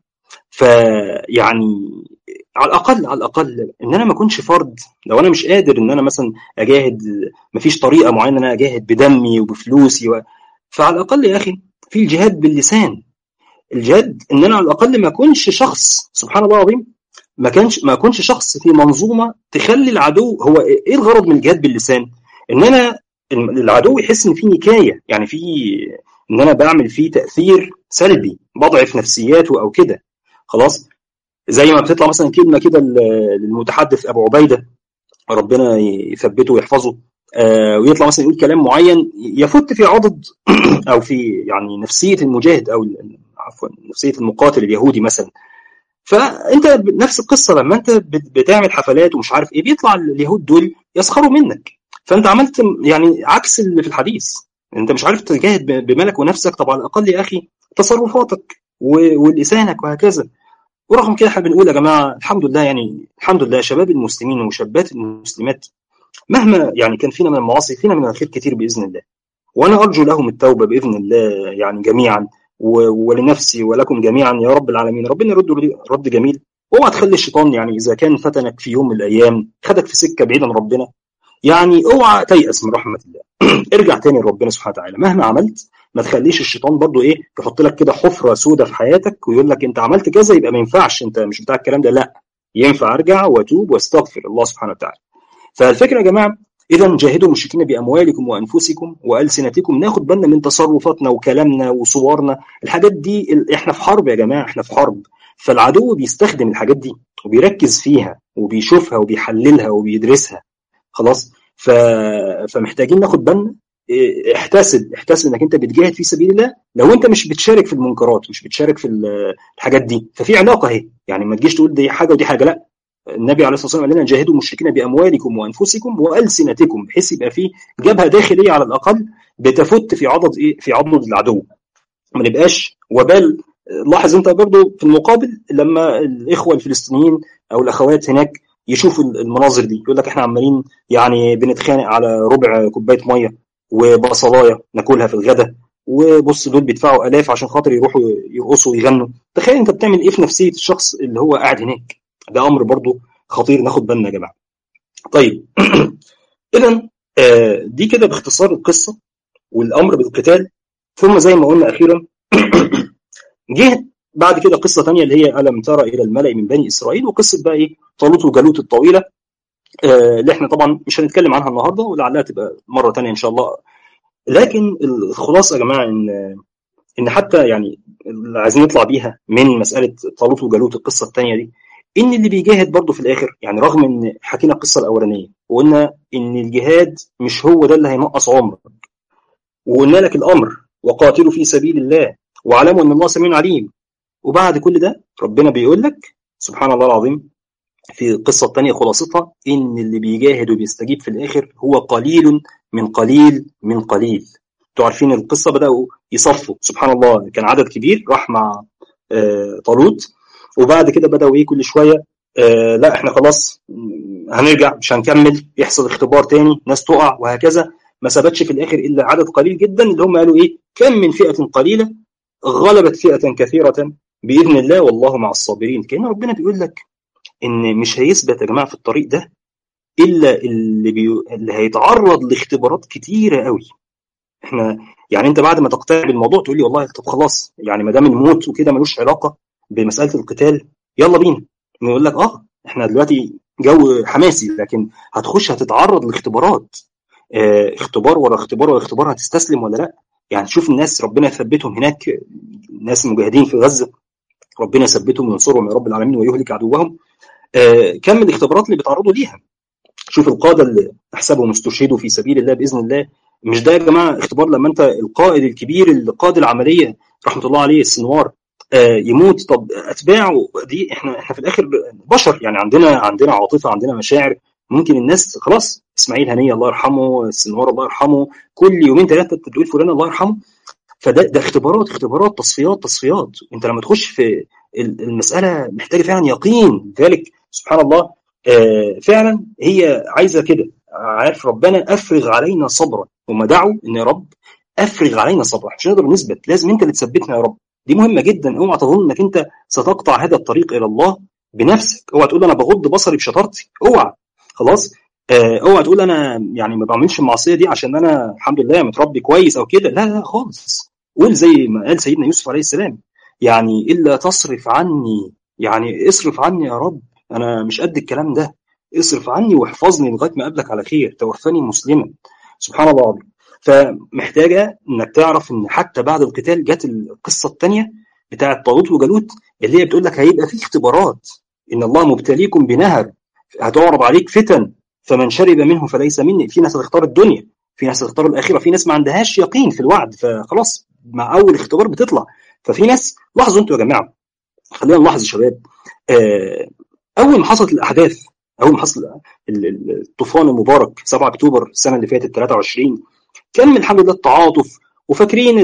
فيعني على الاقل على الاقل ان انا ما اكونش فرد لو انا مش قادر ان انا مثلا اجاهد مفيش طريقه معينه ان انا اجاهد بدمي وبفلوسي و... فعلى الاقل يا اخي في الجهاد باللسان الجهاد ان انا على الاقل ما اكونش شخص سبحان الله العظيم ما كانش ما اكونش شخص في منظومه تخلي العدو هو ايه الغرض من الجهاد باللسان ان انا العدو يحس ان في نكايه يعني في ان انا بعمل فيه تاثير سلبي بضعف نفسياته او كده خلاص زي ما بتطلع مثلا كلمه كده للمتحدث ابو عبيده ربنا يثبته ويحفظه آه ويطلع مثلا يقول كلام معين يفت في عضد او في يعني نفسيه المجاهد او عفوا نفسيه المقاتل اليهودي مثلا فانت نفس القصه لما انت بتعمل حفلات ومش عارف ايه بيطلع اليهود دول يسخروا منك فانت عملت يعني عكس اللي في الحديث انت مش عارف تجاهد بمالك ونفسك طب على الاقل يا اخي تصرفاتك ولسانك وهكذا ورغم كده احنا بنقول يا جماعه الحمد لله يعني الحمد لله شباب المسلمين وشابات المسلمات مهما يعني كان فينا من المعاصي فينا من الخير كتير باذن الله وانا ارجو لهم التوبه باذن الله يعني جميعا ولنفسي ولكم جميعا يا رب العالمين ربنا يرد رد جميل اوعى تخلي الشيطان يعني اذا كان فتنك في يوم من الايام خدك في سكه بعيد عن ربنا يعني اوعى تيأس من رحمه الله ارجع تاني لربنا سبحانه وتعالى مهما عملت ما تخليش الشيطان برضو ايه يحط لك كده حفره سودة في حياتك ويقول لك انت عملت كذا يبقى ما ينفعش انت مش بتاع الكلام ده لا ينفع ارجع واتوب واستغفر الله سبحانه وتعالى فالفكره يا جماعه اذا جاهدوا المشركين باموالكم وانفسكم والسنتكم ناخد بالنا من تصرفاتنا وكلامنا وصورنا الحاجات دي احنا في حرب يا جماعه احنا في حرب فالعدو بيستخدم الحاجات دي وبيركز فيها وبيشوفها وبيحللها وبيدرسها خلاص ف... فمحتاجين ناخد بالنا احتسب احتسب انك انت بتجاهد في سبيل الله لو انت مش بتشارك في المنكرات مش بتشارك في الحاجات دي ففي علاقه اهي يعني ما تجيش تقول دي حاجه ودي حاجه لا النبي عليه الصلاه والسلام قال لنا جاهدوا المشركين باموالكم وانفسكم والسنتكم بحيث يبقى في جبهه داخليه على الاقل بتفت في عضد ايه في عضد العدو ما نبقاش وبال لاحظ انت برضه في المقابل لما الاخوه الفلسطينيين او الاخوات هناك يشوفوا المناظر دي يقول لك احنا عمالين يعني بنتخانق على ربع كوبايه ميه وبصلايه ناكلها في الغداء وبص دول بيدفعوا الاف عشان خاطر يروحوا يرقصوا ويغنوا تخيل انت بتعمل ايه في نفسيه الشخص اللي هو قاعد هناك ده امر برضو خطير ناخد بالنا يا جماعه طيب اذا دي كده باختصار القصه والامر بالقتال ثم زي ما قلنا اخيرا جه بعد كده قصه ثانيه اللي هي الم ترى الى الملا من بني اسرائيل وقصه بقى ايه طالوت وجالوت الطويله آه اللي احنا طبعا مش هنتكلم عنها النهارده ولعلها تبقى مره ثانيه ان شاء الله لكن الخلاصه يا جماعه ان ان حتى يعني اللي عايزين نطلع بيها من مساله طالوت وجالوت القصه الثانيه دي ان اللي بيجاهد برضه في الاخر يعني رغم ان حكينا القصه الاولانيه وقلنا ان الجهاد مش هو ده اللي هينقص عمرك وقلنا لك الامر وقاتلوا في سبيل الله واعلموا ان الله سميع عليم وبعد كل ده ربنا بيقول لك سبحان الله العظيم في القصة الثانية خلاصتها إن اللي بيجاهد وبيستجيب في الآخر هو قليل من قليل من قليل انتوا عارفين القصة بدأوا يصفوا سبحان الله كان عدد كبير راح مع آه طالوت وبعد كده بدأوا إيه كل شوية آه لا إحنا خلاص هنرجع مش هنكمل يحصل اختبار تاني ناس تقع وهكذا ما ثبتش في الآخر إلا عدد قليل جدا اللي هم قالوا إيه كم من فئة قليلة غلبت فئة كثيرة بإذن الله والله مع الصابرين كأن ربنا بيقول لك ان مش هيثبت يا جماعه في الطريق ده الا اللي بي... اللي هيتعرض لاختبارات كتيره قوي احنا يعني انت بعد ما تقتنع بالموضوع تقول لي والله طب خلاص يعني ما دام الموت وكده ملوش علاقه بمساله القتال يلا بينا نقول لك اه احنا دلوقتي جو حماسي لكن هتخش هتتعرض لاختبارات اه اختبار ورا اختبار ورا اختبار هتستسلم ولا لا يعني شوف الناس ربنا يثبتهم هناك الناس المجاهدين في غزه ربنا يثبتهم وينصرهم يا رب العالمين ويهلك عدوهم آه كم الاختبارات اللي بيتعرضوا ليها شوف القاده اللي احسبهم استشهدوا في سبيل الله باذن الله مش ده يا جماعه اختبار لما انت القائد الكبير اللي قاد العمليه رحمه الله عليه السنوار آه يموت طب اتباعه دي احنا احنا في الاخر بشر يعني عندنا عندنا عاطفه عندنا مشاعر ممكن الناس خلاص اسماعيل هنيه الله يرحمه السنوار الله يرحمه كل يومين ثلاثه تقول فلان الله يرحمه فده ده اختبارات اختبارات تصفيات تصفيات انت لما تخش في المساله محتاجه فعلا يقين ذلك سبحان الله آه فعلا هي عايزه كده عارف ربنا افرغ علينا صبرا هم دعوا ان يا رب افرغ علينا صبرا مش نقدر نثبت لازم انت اللي تثبتنا يا رب دي مهمه جدا اوعى تظن انك انت ستقطع هذا الطريق الى الله بنفسك اوعى تقول انا بغض بصري بشطارتي اوعى خلاص آه اوعى تقول انا يعني ما بعملش المعصيه دي عشان انا الحمد لله متربي كويس او كده لا لا خالص قول زي ما قال سيدنا يوسف عليه السلام يعني الا تصرف عني يعني اصرف عني يا رب انا مش قد الكلام ده اصرف عني واحفظني لغايه ما اقابلك على خير توفني مسلما سبحان الله العظيم فمحتاجه انك تعرف ان حتى بعد القتال جت القصه الثانيه بتاعه طالوت وجالوت اللي هي بتقول لك هيبقى في اختبارات ان الله مبتليكم بنهر هتعرض عليك فتن فمن شرب منه فليس مني في ناس هتختار الدنيا في ناس هتختار الاخره في ناس ما عندهاش يقين في الوعد فخلاص مع اول اختبار بتطلع ففي ناس لاحظوا انتوا يا جماعه خلينا نلاحظ يا شباب اول ما حصلت الاحداث اول ما حصل الطوفان المبارك 7 اكتوبر السنه اللي فاتت 23 كان من الحمد لله التعاطف وفاكرين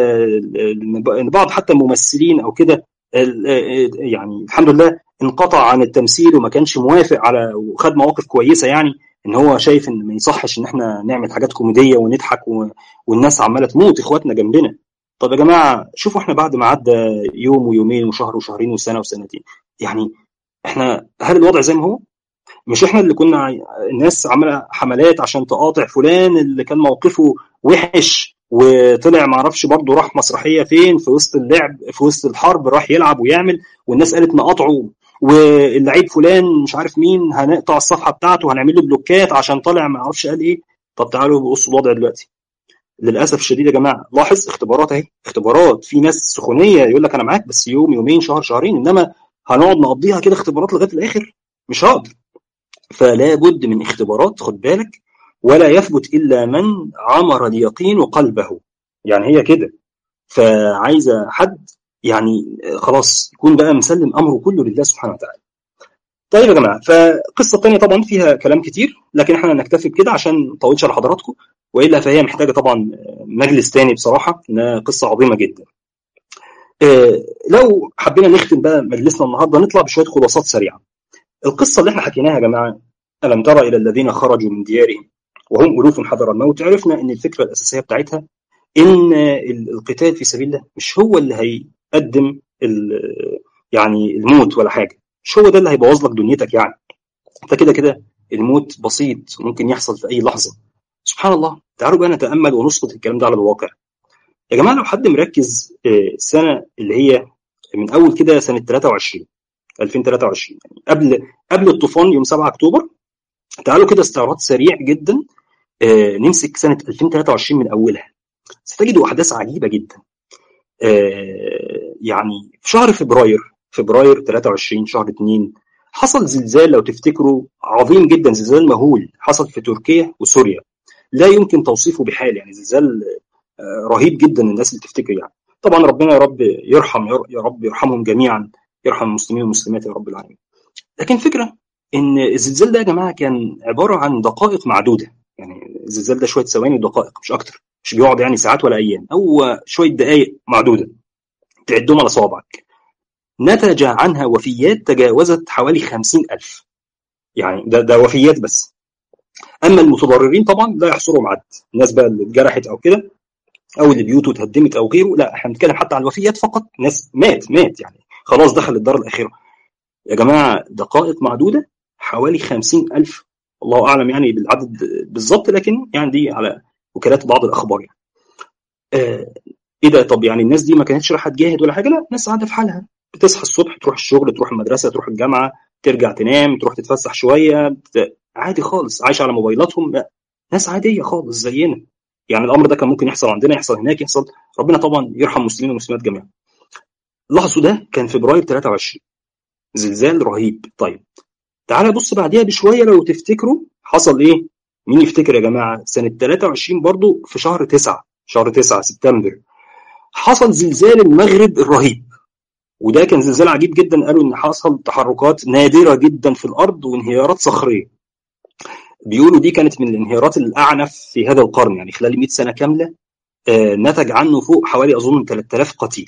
ان بعض حتى الممثلين او كده يعني الحمد لله انقطع عن التمثيل وما كانش موافق على وخد مواقف كويسه يعني ان هو شايف ان ما يصحش ان احنا نعمل حاجات كوميديه ونضحك و... والناس عماله تموت اخواتنا جنبنا طب يا جماعه شوفوا احنا بعد ما عدى يوم ويومين وشهر وشهرين وسنه وسنتين يعني احنا هل الوضع زي ما هو؟ مش احنا اللي كنا الناس عامله حملات عشان تقاطع فلان اللي كان موقفه وحش وطلع ما اعرفش برضه راح مسرحيه فين في وسط اللعب في وسط الحرب راح يلعب ويعمل والناس قالت نقاطعه واللعيب فلان مش عارف مين هنقطع الصفحه بتاعته هنعمل له بلوكات عشان طالع ما اعرفش قال ايه طب تعالوا بصوا الوضع دلوقتي للاسف الشديد يا جماعه لاحظ اختبارات اهي اختبارات في ناس سخونيه يقول لك انا معاك بس يوم يومين شهر شهرين انما هنقعد نقضيها كده اختبارات لغايه الاخر مش هقدر فلا بد من اختبارات خد بالك ولا يثبت الا من عمر اليقين قلبه يعني هي كده فعايزه حد يعني خلاص يكون بقى مسلم امره كله لله سبحانه وتعالى طيب يا جماعه فالقصه الثانيه طبعا فيها كلام كتير لكن احنا نكتفي بكده عشان ما نطولش على حضراتكم والا فهي محتاجه طبعا مجلس تاني بصراحه انها قصه عظيمه جدا. اه لو حبينا نختم بقى مجلسنا النهارده نطلع بشويه خلاصات سريعه. القصه اللي احنا حكيناها يا جماعه الم ترى الى الذين خرجوا من ديارهم وهم الوف حذر الموت عرفنا ان الفكره الاساسيه بتاعتها ان القتال في سبيل الله مش هو اللي هيقدم يعني الموت ولا حاجه مش هو ده اللي هيبوظ لك دنيتك يعني انت كده كده الموت بسيط وممكن يحصل في اي لحظه سبحان الله تعالوا بقى نتامل ونسقط الكلام ده على الواقع يا جماعه لو حد مركز السنه اللي هي من اول كده سنه 23 2023 يعني قبل قبل الطوفان يوم 7 اكتوبر تعالوا كده استعراض سريع جدا نمسك سنه 2023 من اولها ستجدوا احداث عجيبه جدا يعني في شهر فبراير فبراير 23 شهر 2 حصل زلزال لو تفتكروا عظيم جدا زلزال مهول حصل في تركيا وسوريا لا يمكن توصيفه بحال يعني زلزال رهيب جدا الناس اللي تفتكر يعني طبعا ربنا يا رب يرحم يا رب يرحمهم جميعا يرحم المسلمين والمسلمات يا رب العالمين لكن فكره ان الزلزال ده يا جماعه كان عباره عن دقائق معدوده يعني الزلزال ده شويه ثواني ودقائق مش اكتر مش بيقعد يعني ساعات ولا ايام هو شويه دقائق معدوده تعدهم على صوابعك نتج عنها وفيات تجاوزت حوالي خمسين ألف يعني ده, ده وفيات بس أما المتضررين طبعا لا يحصرهم عد الناس بقى اللي اتجرحت أو كده أو اللي بيوته اتهدمت أو غيره لا احنا بنتكلم حتى عن الوفيات فقط ناس مات مات يعني خلاص دخل الدار الأخيرة يا جماعة دقائق معدودة حوالي خمسين ألف الله أعلم يعني بالعدد بالظبط لكن يعني دي على وكالات بعض الأخبار يعني آه ايه ده طب يعني الناس دي ما كانتش رايحه تجاهد ولا حاجه لا الناس قاعده في حالها بتصحى الصبح تروح الشغل تروح المدرسه تروح الجامعه ترجع تنام تروح تتفسح شويه بت... عادي خالص عايشه على موبايلاتهم لا ناس عاديه خالص زينا يعني الامر ده كان ممكن يحصل عندنا يحصل هناك يحصل ربنا طبعا يرحم المسلمين والمسلمات جميعا لاحظوا ده كان فبراير 23 زلزال رهيب طيب تعالى بص بعديها بشويه لو تفتكروا حصل ايه مين يفتكر يا جماعه سنه 23 برضو في شهر 9 شهر 9 سبتمبر حصل زلزال المغرب الرهيب وده كان زلزال عجيب جدا قالوا ان حصل تحركات نادره جدا في الارض وانهيارات صخريه بيقولوا دي كانت من الانهيارات الاعنف في هذا القرن يعني خلال 100 سنه كامله آه نتج عنه فوق حوالي اظن 3000 قتيل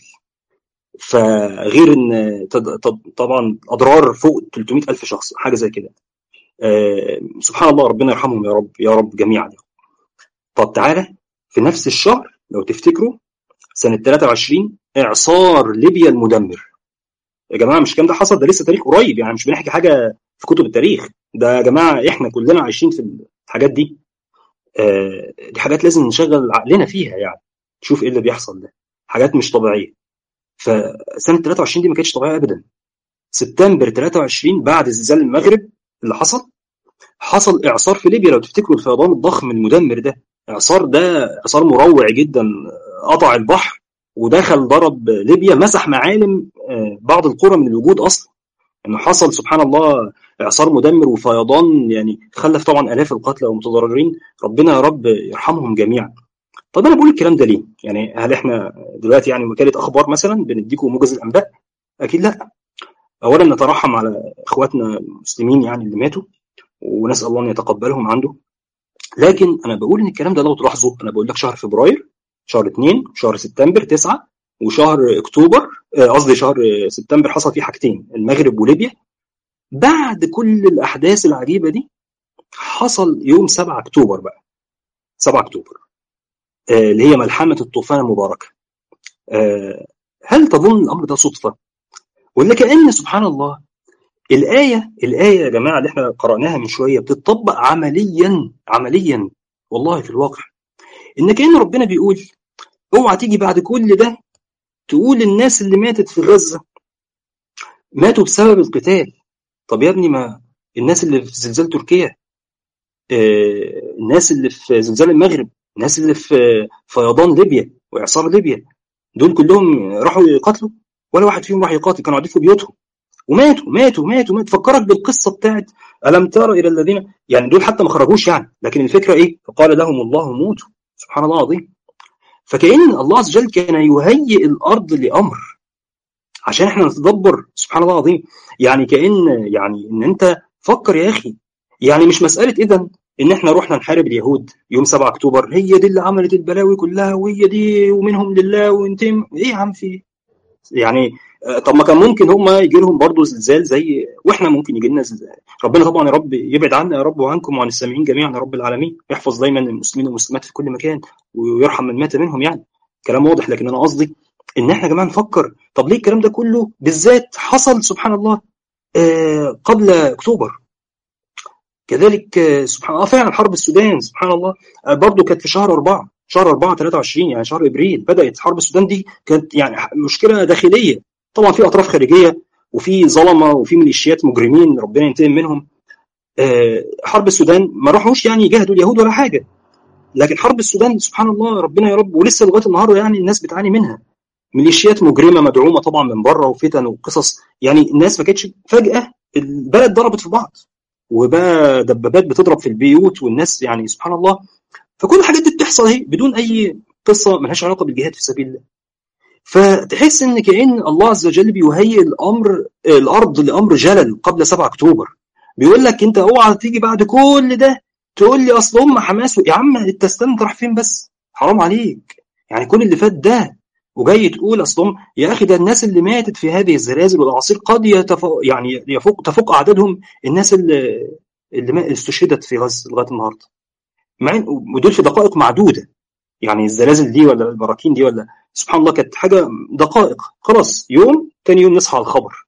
فغير ان طبعا اضرار فوق 300 الف شخص حاجه زي كده آه سبحان الله ربنا يرحمهم يا رب يا رب جميعا طب تعالى في نفس الشهر لو تفتكروا سنه 23 اعصار ليبيا المدمر يا جماعه مش الكلام ده حصل ده لسه تاريخ قريب يعني مش بنحكي حاجه في كتب التاريخ ده يا جماعه احنا كلنا عايشين في الحاجات دي آه دي حاجات لازم نشغل عقلنا فيها يعني نشوف ايه اللي بيحصل ده حاجات مش طبيعيه فسنه 23 دي ما كانتش طبيعيه ابدا سبتمبر 23 بعد زلزال المغرب اللي حصل حصل اعصار في ليبيا لو تفتكروا الفيضان الضخم المدمر ده اعصار ده اعصار مروع جدا قطع البحر ودخل ضرب ليبيا مسح معالم بعض القرى من الوجود اصلا انه حصل سبحان الله اعصار مدمر وفيضان يعني خلف طبعا الاف القتلى والمتضررين ربنا يا رب يرحمهم جميعا طب انا بقول الكلام ده ليه؟ يعني هل احنا دلوقتي يعني وكاله اخبار مثلا بنديكم موجز الانباء؟ اكيد لا. اولا نترحم على اخواتنا المسلمين يعني اللي ماتوا ونسال الله ان يتقبلهم عنده. لكن انا بقول ان الكلام ده لو تلاحظوا انا بقول لك شهر فبراير شهر 2 شهر سبتمبر 9 وشهر اكتوبر قصدي شهر سبتمبر حصل فيه حاجتين المغرب وليبيا بعد كل الاحداث العجيبه دي حصل يوم 7 اكتوبر بقى 7 اكتوبر اللي هي ملحمه الطوفان المباركه هل تظن الامر ده صدفه ولا كان سبحان الله الايه الايه يا جماعه اللي احنا قراناها من شويه بتطبق عمليا عمليا والله في الواقع ان كان ربنا بيقول اوعى تيجي بعد كل ده تقول الناس اللي ماتت في غزه ماتوا بسبب القتال طب يا ابني ما الناس اللي في زلزال تركيا آه الناس اللي في زلزال المغرب الناس اللي في فيضان ليبيا واعصار ليبيا دول كلهم راحوا يقاتلوا ولا واحد فيهم راح يقاتل كانوا قاعدين في بيوتهم وماتوا ماتوا ماتوا ماتوا فكرك بالقصه بتاعت الم تر الى الذين يعني دول حتى ما خرجوش يعني لكن الفكره ايه؟ فقال لهم الله موتوا سبحان الله العظيم فكأن الله عز وجل كان يهيئ الارض لامر عشان احنا نتدبر سبحان الله العظيم يعني كأن يعني ان انت فكر يا اخي يعني مش مساله اذا ان احنا رحنا نحارب اليهود يوم 7 اكتوبر هي دي اللي عملت البلاوي كلها وهي دي ومنهم لله وانتم ايه يا عم في يعني طب ما كان ممكن هم يجي لهم برضه زلزال زي واحنا ممكن يجي لنا زلزال ربنا طبعا يا رب يبعد عنا يا رب وعنكم وعن السامعين جميعا يا رب العالمين يحفظ دايما المسلمين والمسلمات في كل مكان ويرحم من مات منهم يعني كلام واضح لكن انا قصدي ان احنا يا جماعه نفكر طب ليه الكلام ده كله بالذات حصل سبحان الله آه قبل اكتوبر كذلك آه سبحان الله فعلا حرب السودان سبحان الله آه برضه كانت في شهر أربعة شهر 4 23 يعني شهر ابريل بدات حرب السودان دي كانت يعني مشكله داخليه طبعا في اطراف خارجيه وفي ظلمه وفي ميليشيات مجرمين ربنا ينتقم منهم آه حرب السودان ما راحوش يعني يجاهدوا اليهود ولا حاجه لكن حرب السودان سبحان الله ربنا يا رب ولسه لغايه النهارده يعني الناس بتعاني منها ميليشيات مجرمه مدعومه طبعا من بره وفتن وقصص يعني الناس ما كانتش فجاه البلد ضربت في بعض وبقى دبابات بتضرب في البيوت والناس يعني سبحان الله فكل الحاجات دي بتحصل اهي بدون اي قصه ملهاش علاقه بالجهاد في سبيل الله فتحس ان كان الله عز وجل بيهيئ الامر الارض لامر جلل قبل 7 اكتوبر بيقول لك انت اوعى تيجي بعد كل ده تقول لي اصل هم حماس يا عم انت استنى راح فين بس حرام عليك يعني كل اللي فات ده وجاي تقول اصلهم يا اخي ده الناس اللي ماتت في هذه الزلازل والاعاصير قد يتفوق يعني يفوق تفوق اعدادهم الناس اللي اللي استشهدت في غزه لغايه النهارده مع ودول في دقائق معدوده يعني الزلازل دي ولا البراكين دي ولا سبحان الله كانت حاجه دقائق خلاص يوم تاني يوم نصحى على الخبر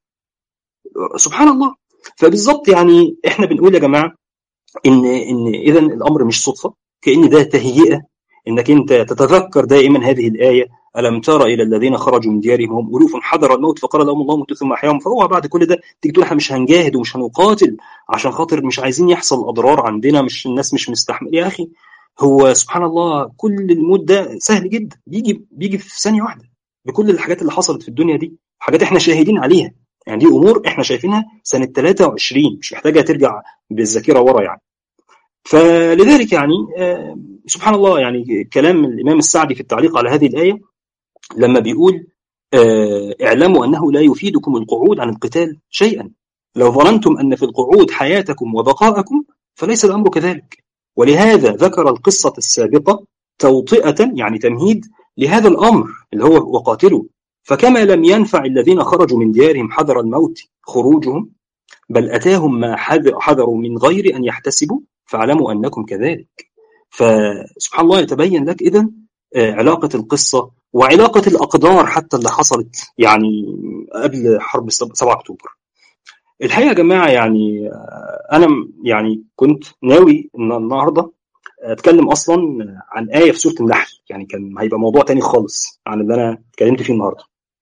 سبحان الله فبالظبط يعني احنا بنقول يا جماعه ان ان اذا الامر مش صدفه كان ده تهيئه انك انت تتذكر دائما هذه الايه الم تر الى الذين خرجوا من ديارهم هم الوف حذر الموت فقال لهم الله موتوا ثم احياهم فهو بعد كل ده تيجي تقول احنا مش هنجاهد ومش هنقاتل عشان خاطر مش عايزين يحصل اضرار عندنا مش الناس مش مستحمل يا اخي هو سبحان الله كل الموت ده سهل جدا بيجي بيجي في ثانيه واحده بكل الحاجات اللي حصلت في الدنيا دي حاجات احنا شاهدين عليها يعني دي امور احنا شايفينها سنه 23 مش محتاجه ترجع بالذاكره ورا يعني فلذلك يعني سبحان الله يعني كلام الامام السعدي في التعليق على هذه الايه لما بيقول اعلموا انه لا يفيدكم القعود عن القتال شيئا لو ظننتم ان في القعود حياتكم وبقاءكم فليس الامر كذلك ولهذا ذكر القصه السابقه توطئه يعني تمهيد لهذا الامر اللي هو وقاتلوا فكما لم ينفع الذين خرجوا من ديارهم حذر الموت خروجهم بل اتاهم ما حذروا من غير ان يحتسبوا فاعلموا انكم كذلك فسبحان الله يتبين لك اذا علاقه القصه وعلاقه الاقدار حتى اللي حصلت يعني قبل حرب 7 اكتوبر الحقيقه يا جماعه يعني انا يعني كنت ناوي ان النهارده اتكلم اصلا عن ايه في سوره النحل يعني كان هيبقى موضوع تاني خالص عن اللي انا اتكلمت فيه النهارده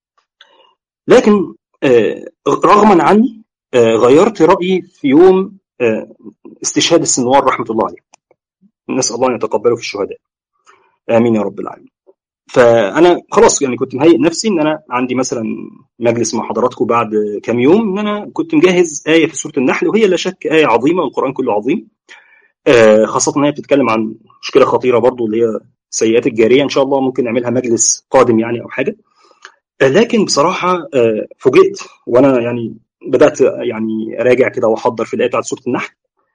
لكن رغما عني غيرت رايي في يوم استشهاد السنوار رحمه الله عليه نسال الله ان يتقبله في الشهداء امين يا رب العالمين فانا خلاص يعني كنت مهيئ نفسي ان انا عندي مثلا مجلس مع حضراتكم بعد كام يوم ان انا كنت مجهز ايه في سوره النحل وهي لا شك ايه عظيمه والقران كله عظيم خاصه ان هي بتتكلم عن مشكله خطيره برضو اللي هي سيئات الجاريه ان شاء الله ممكن نعملها مجلس قادم يعني او حاجه لكن بصراحه فوجئت وانا يعني بدات يعني اراجع كده واحضر في الايه بتاعت سوره النحل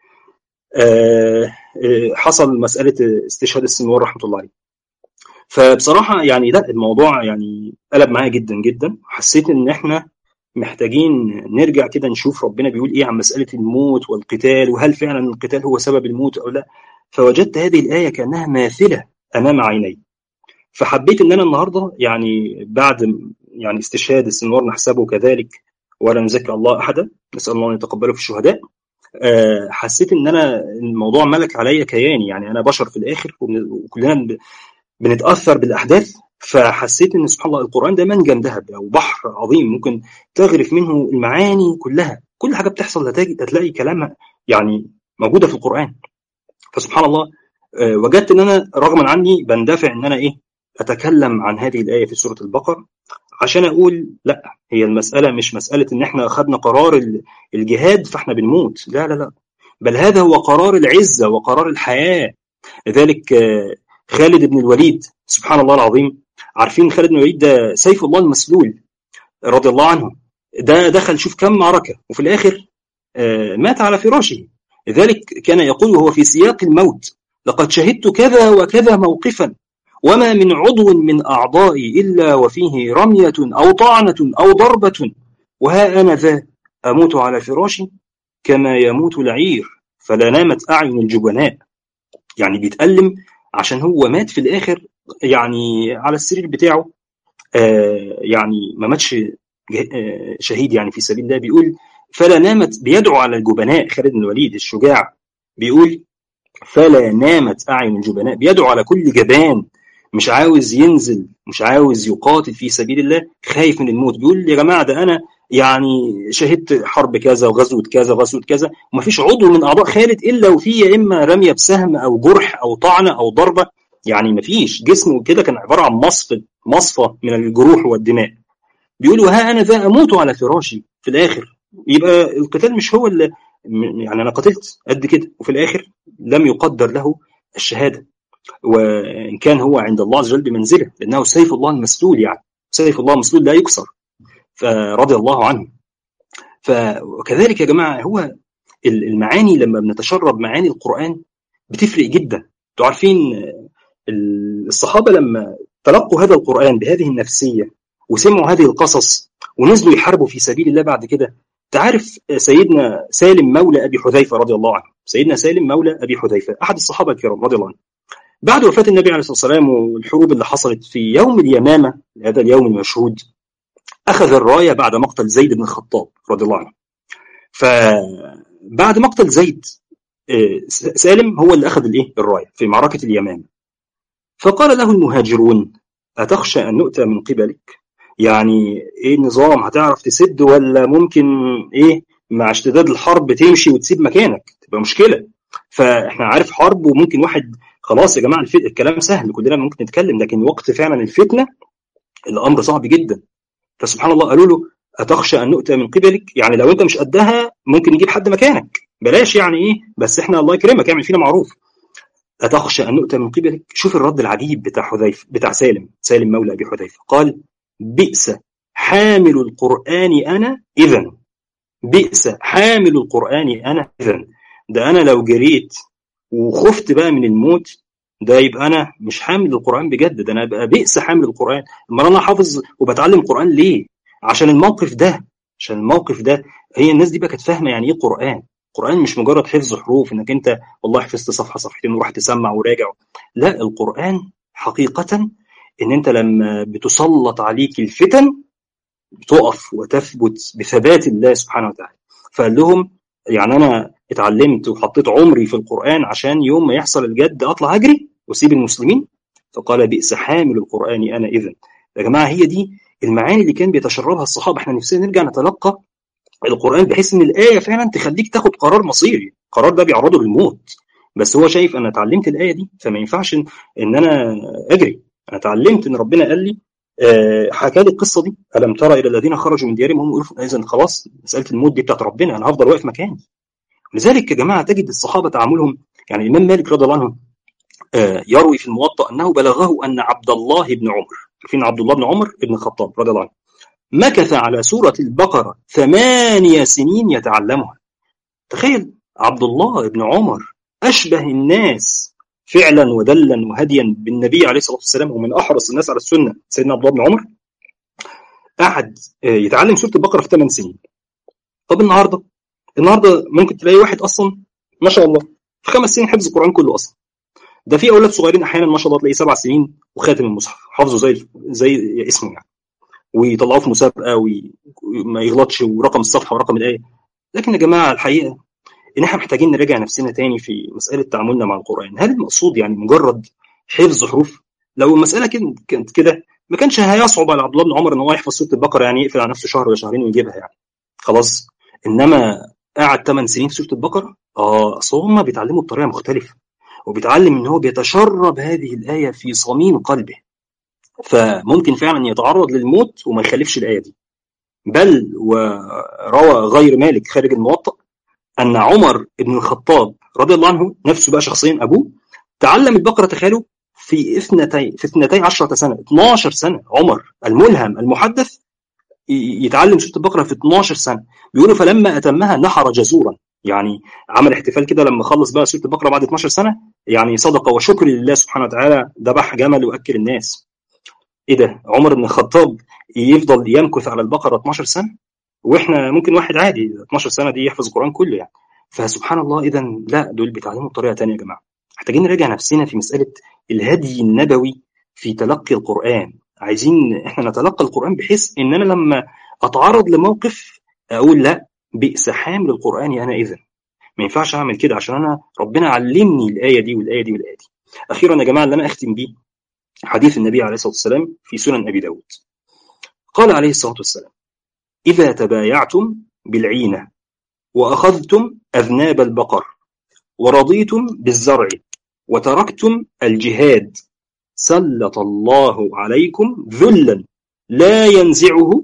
حصل مساله استشهاد السنوار رحمه الله عليه فبصراحه يعني لا الموضوع يعني قلب معايا جدا جدا حسيت ان احنا محتاجين نرجع كده نشوف ربنا بيقول ايه عن مساله الموت والقتال وهل فعلا القتال هو سبب الموت او لا فوجدت هذه الايه كانها ماثله امام عيني فحبيت ان انا النهارده يعني بعد يعني استشهاد السنوار نحسبه كذلك ولا نزكي الله احدا نسال الله ان يتقبله في الشهداء أه حسيت ان انا الموضوع ملك عليا كياني يعني انا بشر في الاخر وكلنا بنتاثر بالاحداث فحسيت ان سبحان الله القران ده منجم ذهب او بحر عظيم ممكن تغرف منه المعاني كلها كل حاجه بتحصل هتلاقي كلامها يعني موجوده في القران فسبحان الله أه وجدت ان انا رغما عني بندفع ان انا ايه اتكلم عن هذه الايه في سوره البقره عشان اقول لا هي المساله مش مساله ان احنا اخذنا قرار الجهاد فاحنا بنموت لا لا لا بل هذا هو قرار العزه وقرار الحياه لذلك خالد بن الوليد سبحان الله العظيم عارفين خالد بن الوليد ده سيف الله المسلول رضي الله عنه ده دخل شوف كم معركه وفي الاخر مات على فراشه لذلك كان يقول وهو في سياق الموت لقد شهدت كذا وكذا موقفا وما من عضو من أعضائي إلا وفيه رمية أو طعنة أو ضربة وها أنا ذا أموت على فراشي كما يموت العير فلا نامت أعين الجبناء يعني بيتألم عشان هو مات في الآخر يعني على السرير بتاعه آه يعني ما ماتش آه شهيد يعني في سبيل الله بيقول فلا نامت بيدعو على الجبناء خالد بن الوليد الشجاع بيقول فلا نامت أعين الجبناء بيدعو على كل جبان مش عاوز ينزل مش عاوز يقاتل في سبيل الله خايف من الموت بيقول يا جماعة ده أنا يعني شهدت حرب كذا وغزوة كذا وغزوة كذا ومفيش عضو من أعضاء خالد إلا وفيه يا إما رمية بسهم أو جرح أو طعنة أو ضربة يعني مفيش جسمه كده كان عبارة عن مصفى مصفى من الجروح والدماء بيقولوا ها أنا ذا أموت على فراشي في الآخر يبقى القتال مش هو اللي يعني أنا قتلت قد كده وفي الآخر لم يقدر له الشهادة وإن كان هو عند الله عز وجل بمنزله لأنه سيف الله المسلول يعني سيف الله المسلول لا يكسر فرضي الله عنه فكذلك يا جماعة هو المعاني لما بنتشرب معاني القرآن بتفرق جدا انتوا عارفين الصحابة لما تلقوا هذا القرآن بهذه النفسية وسمعوا هذه القصص ونزلوا يحاربوا في سبيل الله بعد كده تعرف سيدنا سالم مولى أبي حذيفة رضي الله عنه سيدنا سالم مولى أبي حذيفة أحد الصحابة الكرام رضي الله عنه بعد وفاة النبي عليه الصلاة والسلام والحروب اللي حصلت في يوم اليمامة هذا اليوم المشهود أخذ الراية بعد مقتل زيد بن الخطاب رضي الله عنه فبعد مقتل زيد سالم هو اللي أخذ الإيه الراية في معركة اليمامة فقال له المهاجرون أتخشى أن نؤتى من قبلك يعني إيه النظام هتعرف تسد ولا ممكن إيه مع اشتداد الحرب تمشي وتسيب مكانك تبقى مشكلة فإحنا عارف حرب وممكن واحد خلاص يا جماعة الكلام سهل كلنا ممكن نتكلم لكن وقت فعلا الفتنة الأمر صعب جدا فسبحان الله قالوا له أتخشى أن نؤتى من قبلك يعني لو أنت مش قدها ممكن نجيب حد مكانك بلاش يعني إيه بس إحنا الله يكرمك اعمل فينا معروف أتخشى أن نؤتى من قبلك شوف الرد العجيب بتاع حذيفة بتاع سالم سالم مولى أبي حذيفة قال بئس حامل القرآن أنا إذا بئس حامل القرآن أنا إذا ده أنا لو جريت وخفت بقى من الموت ده يبقى انا مش حامل القران بجد ده انا ابقى بئس حامل القران امال انا حافظ وبتعلم القران ليه عشان الموقف ده عشان الموقف ده هي الناس دي بقى كانت فاهمه يعني ايه قران القران مش مجرد حفظ حروف انك انت والله حفظت صفحه صفحتين ورحت تسمع وراجع لا القران حقيقه ان انت لما بتسلط عليك الفتن بتقف وتثبت بثبات الله سبحانه وتعالى فقال لهم يعني انا اتعلمت وحطيت عمري في القران عشان يوم ما يحصل الجد اطلع اجري واسيب المسلمين فقال بئس حامل القران انا اذا يا جماعه هي دي المعاني اللي كان بيتشربها الصحابه احنا نفسنا نرجع نتلقى القران بحيث ان الايه فعلا تخليك تاخد قرار مصيري القرار ده بيعرضه للموت بس هو شايف انا اتعلمت الايه دي فما ينفعش ان, إن انا اجري انا اتعلمت ان ربنا قال لي أه حكى لي القصه دي الم ترى الى الذين خرجوا من ديارهم هم يقولوا اذا خلاص مساله الموت دي بتاعت ربنا انا هفضل واقف مكاني لذلك يا جماعه تجد الصحابه تعاملهم يعني الامام مالك رضي الله عنه أه يروي في الموطأ انه بلغه ان عبد الله بن عمر عارفين عبد الله بن عمر بن الخطاب رضي الله عنه مكث على سورة البقرة ثمانية سنين يتعلمها تخيل عبد الله بن عمر أشبه الناس فعلا ودلا وهديا بالنبي عليه الصلاة والسلام ومن أحرص الناس على السنة سيدنا عبد الله بن عمر قعد يتعلم سورة البقرة في 8 سنين طب النهاردة النهاردة ممكن تلاقي واحد أصلا ما شاء الله في خمس سنين حفظ القرآن كله أصلا ده في أولاد صغيرين أحيانا ما شاء الله تلاقيه سبع سنين وخاتم المصحف حافظه زي زي اسمه يعني ويطلعوه في مسابقه وما يغلطش ورقم الصفحه ورقم الايه لكن يا جماعه الحقيقه ان احنا محتاجين نراجع نفسنا تاني في مساله تعاملنا مع القران هل المقصود يعني مجرد حفظ حروف لو المساله كانت كده ما كانش هيصعب على عبد الله بن عمر ان هو يحفظ سوره البقره يعني يقفل على نفسه شهر ولا شهرين ويجيبها يعني خلاص انما قعد 8 سنين في سوره البقره اه اصل هم بيتعلموا بطريقه مختلفه وبيتعلم ان هو بيتشرب هذه الايه في صميم قلبه فممكن فعلا يتعرض للموت وما يخلفش الآية دي بل وروى غير مالك خارج الموطأ أن عمر بن الخطاب رضي الله عنه نفسه بقى شخصيا أبوه تعلم البقرة تخيلوا في اثنتي في اثنتي عشرة سنة 12 سنة عمر الملهم المحدث يتعلم سورة البقرة في 12 سنة بيقولوا فلما أتمها نحر جزورا يعني عمل احتفال كده لما خلص بقى سوره البقره بعد 12 سنه يعني صدقه وشكر لله سبحانه وتعالى ذبح جمل واكل الناس ايه ده عمر بن الخطاب يفضل يمكث على البقره 12 سنه واحنا ممكن واحد عادي 12 سنه دي يحفظ القران كله يعني فسبحان الله اذا لا دول بيتعلموا بطريقه ثانيه يا جماعه محتاجين نراجع نفسنا في مساله الهدي النبوي في تلقي القران عايزين احنا نتلقى القران بحيث ان انا لما اتعرض لموقف اقول لا بئس حامل القران انا اذا ما ينفعش اعمل كده عشان انا ربنا علمني الايه دي والايه دي والايه دي اخيرا يا جماعه اللي انا اختم بيه حديث النبي عليه الصلاه والسلام في سنن ابي داود قال عليه الصلاه والسلام اذا تبايعتم بالعينه واخذتم اذناب البقر ورضيتم بالزرع وتركتم الجهاد سلط الله عليكم ذلا لا ينزعه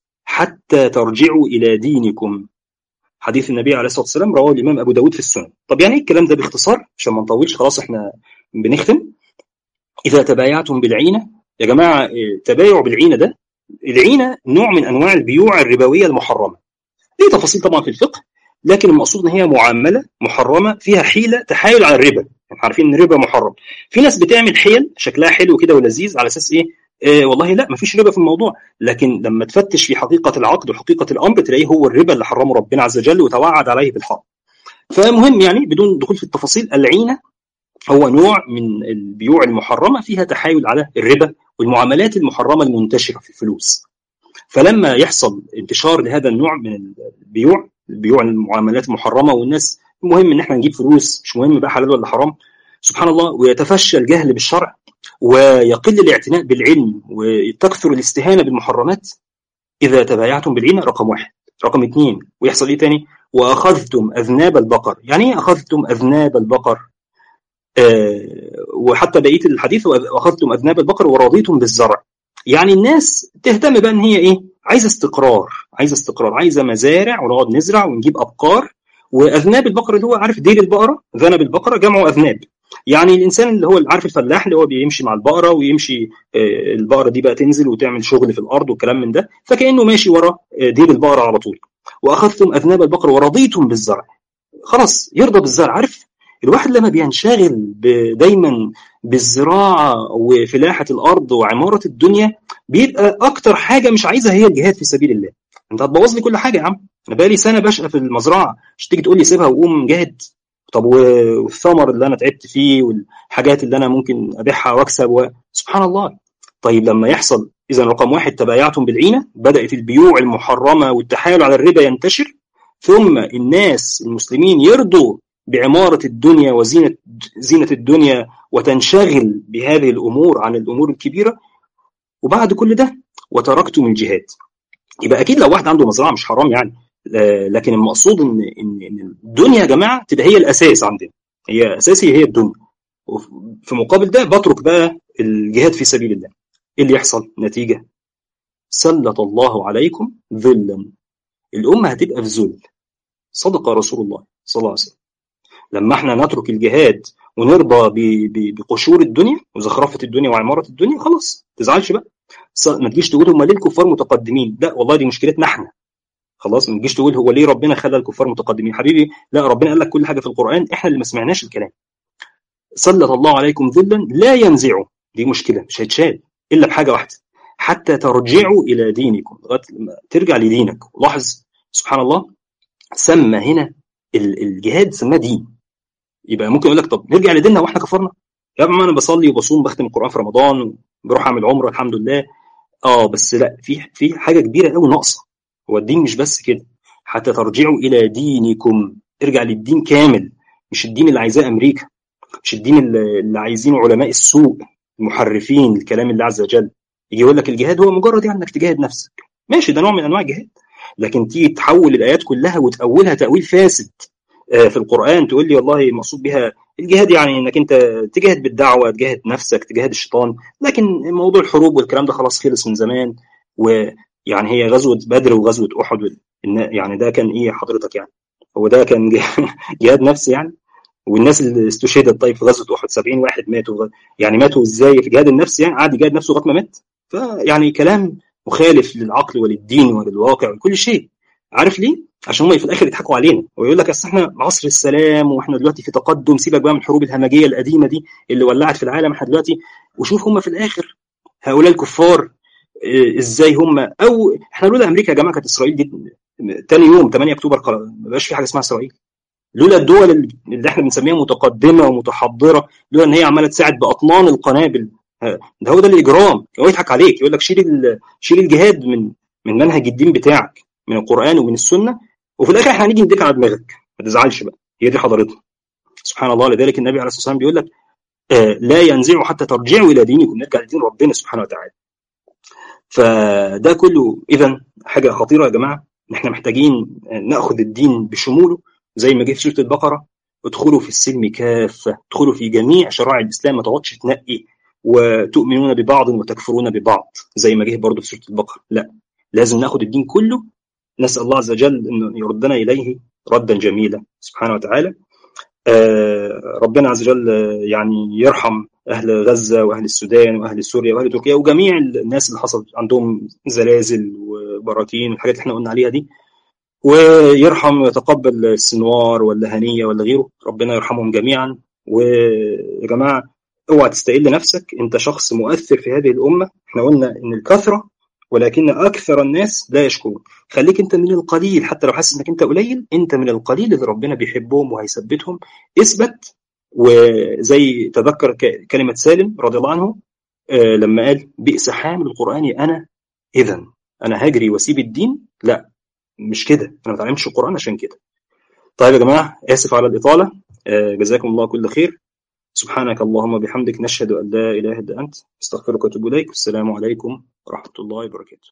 حتى ترجعوا إلى دينكم حديث النبي عليه الصلاة والسلام رواه الإمام أبو داود في السنن طب يعني إيه الكلام ده باختصار عشان ما نطولش خلاص إحنا بنختم إذا تبايعتم بالعينة يا جماعة التبايع بالعينة ده العينة نوع من أنواع البيوع الربوية المحرمة ليه تفاصيل طبعا في الفقه لكن المقصود ان هي معامله محرمه فيها حيله تحايل على الربا يعني عارفين ان الربا محرم في ناس بتعمل حيل شكلها حلو كده ولذيذ على اساس ايه آه والله لا مفيش ربا في الموضوع لكن لما تفتش في حقيقه العقد وحقيقه الامر تلاقيه هو الربا اللي حرمه ربنا عز وجل وتوعد عليه بالحرام فمهم يعني بدون دخول في التفاصيل العينه هو نوع من البيوع المحرمه فيها تحايل على الربا والمعاملات المحرمه المنتشره في الفلوس فلما يحصل انتشار لهذا النوع من البيوع بيوع المعاملات المحرمه والناس المهم ان احنا نجيب فلوس مش مهم بقى حلال ولا حرام سبحان الله ويتفشى الجهل بالشرع ويقل الاعتناء بالعلم وتكثر الاستهانه بالمحرمات اذا تبايعتم بالعينه رقم واحد رقم اثنين ويحصل ايه تاني واخذتم اذناب البقر يعني ايه اخذتم اذناب البقر آه وحتى بقيه الحديث واخذتم اذناب البقر ورضيتم بالزرع يعني الناس تهتم بقى ان هي ايه عايزه استقرار عايزه استقرار عايزه مزارع ونقعد نزرع ونجيب ابقار واذناب البقر اللي هو عارف ديل البقره ذنب البقره جمعه اذناب يعني الانسان اللي هو عارف الفلاح اللي هو بيمشي مع البقره ويمشي البقره دي بقى تنزل وتعمل شغل في الارض والكلام من ده فكانه ماشي ورا ديل البقره على طول واخذتم اذناب البقر ورضيتم بالزرع خلاص يرضى بالزرع عارف الواحد لما بينشغل دايما بالزراعه وفلاحه الارض وعماره الدنيا بيبقى اكتر حاجه مش عايزها هي الجهاد في سبيل الله انت هتبوظ لي كل حاجه يا عم انا بقالي سنه بشقى في المزرعه مش تيجي تقول لي سيبها وقوم جاهد طب والثمر اللي انا تعبت فيه والحاجات اللي انا ممكن ابيعها واكسب و... سبحان الله طيب لما يحصل اذا رقم واحد تبايعتم بالعينه بدات البيوع المحرمه والتحايل على الربا ينتشر ثم الناس المسلمين يرضوا بعماره الدنيا وزينه زينه الدنيا وتنشغل بهذه الامور عن الامور الكبيره وبعد كل ده وتركتم الجهاد يبقى اكيد لو واحد عنده مزرعه مش حرام يعني لكن المقصود ان ان الدنيا يا جماعه تبقى هي الاساس عندنا هي اساسي هي الدنيا في مقابل ده بترك بقى الجهاد في سبيل الله ايه اللي يحصل نتيجه سلط الله عليكم ذلا الامه هتبقى في ذل صدق رسول الله صلى الله عليه وسلم لما احنا نترك الجهاد ونرضى بقشور الدنيا وزخرفه الدنيا وعماره الدنيا خلاص ما تزعلش بقى ما تجيش تقول هم ليه الكفار متقدمين لا والله دي مشكلتنا احنا خلاص ما تجيش تقول هو ليه ربنا خلى الكفار متقدمين حبيبي لا ربنا قال لك كل حاجه في القران احنا اللي ما سمعناش الكلام سلط الله عليكم ذلا لا ينزعه دي مشكله مش هيتشال الا بحاجه واحده حتى ترجعوا الى دينكم لغايه ترجع لدينك لاحظ سبحان الله سمى هنا الجهاد سماه دين يبقى ممكن يقول لك طب نرجع لديننا واحنا كفرنا يا جماعه انا بصلي وبصوم بختم القران في رمضان بروح اعمل عمره الحمد لله اه بس لا في في حاجه كبيره قوي ناقصه هو الدين مش بس كده حتى ترجعوا الى دينكم ارجع للدين كامل مش الدين اللي عايزاه امريكا مش الدين اللي عايزينه علماء السوء المحرفين الكلام الله عز وجل يجي يقول لك الجهاد هو مجرد يعني انك تجاهد نفسك ماشي ده نوع من انواع الجهاد لكن تيجي تحول الايات كلها وتاولها تاويل فاسد في القران تقول لي والله مقصود بها الجهاد يعني انك انت تجاهد بالدعوه تجاهد نفسك تجاهد الشيطان لكن موضوع الحروب والكلام ده خلاص خلص من زمان ويعني هي غزوه بدر وغزوه احد يعني ده كان ايه حضرتك يعني هو ده كان جهاد نفسي يعني والناس اللي استشهدت طيب في غزوه احد 70 واحد ماتوا يعني ماتوا ازاي في جهاد النفس يعني قعد يجاهد نفسه لغايه ما مات فيعني كلام مخالف للعقل وللدين وللواقع ولكل شيء عارف ليه؟ عشان هم في الاخر يضحكوا علينا ويقول لك اصل احنا عصر السلام واحنا دلوقتي في تقدم سيبك بقى من الحروب الهمجيه القديمه دي اللي ولعت في العالم احنا دلوقتي وشوف هم في الاخر هؤلاء الكفار ازاي هم او احنا لولا امريكا يا جماعه كانت اسرائيل دي تاني يوم 8 اكتوبر ما بقاش في حاجه اسمها اسرائيل لولا الدول اللي احنا بنسميها متقدمه ومتحضره لولا ان هي عماله تساعد باطنان القنابل ده هو ده الاجرام هو يضحك عليك يقول لك شيل شيل الجهاد من من منهج الدين بتاعك من القران ومن السنه وفي الاخر احنا هنيجي نديك على دماغك ما تزعلش بقى هي دي حضارتنا سبحان الله لذلك النبي عليه الصلاه والسلام بيقول لك آه لا ينزعوا حتى ترجعوا الى دينكم نرجع لدين ربنا سبحانه وتعالى فده كله اذا حاجه خطيره يا جماعه ان احنا محتاجين ناخذ الدين بشموله زي ما جه في سوره البقره ادخلوا في السلم كافه ادخلوا في جميع شرائع الاسلام ما تقعدش تنقي وتؤمنون ببعض وتكفرون ببعض زي ما جه برضه في سوره البقره لا لازم ناخذ الدين كله نسال الله عز وجل انه يردنا اليه ردا جميلا سبحانه وتعالى آه ربنا عز وجل يعني يرحم اهل غزه واهل السودان واهل سوريا واهل تركيا وجميع الناس اللي حصل عندهم زلازل وبراكين والحاجات اللي احنا قلنا عليها دي ويرحم ويتقبل السنوار ولا هنيه ولا غيره ربنا يرحمهم جميعا ويا جماعه اوعى تستقل نفسك انت شخص مؤثر في هذه الامه احنا قلنا ان الكثره ولكن اكثر الناس لا يشكرون خليك انت من القليل حتى لو حاسس انك انت قليل انت من القليل اللي ربنا بيحبهم وهيثبتهم اثبت وزي تذكر كلمه سالم رضي الله عنه لما قال بئس حامل القران انا اذا انا هجري واسيب الدين لا مش كده انا ما اتعلمتش القران عشان كده طيب يا جماعه اسف على الاطاله جزاكم الله كل خير سبحانك اللهم وبحمدك نشهد ان لا اله الا انت استغفرك واتوب اليك السلام عليكم ورحمه الله وبركاته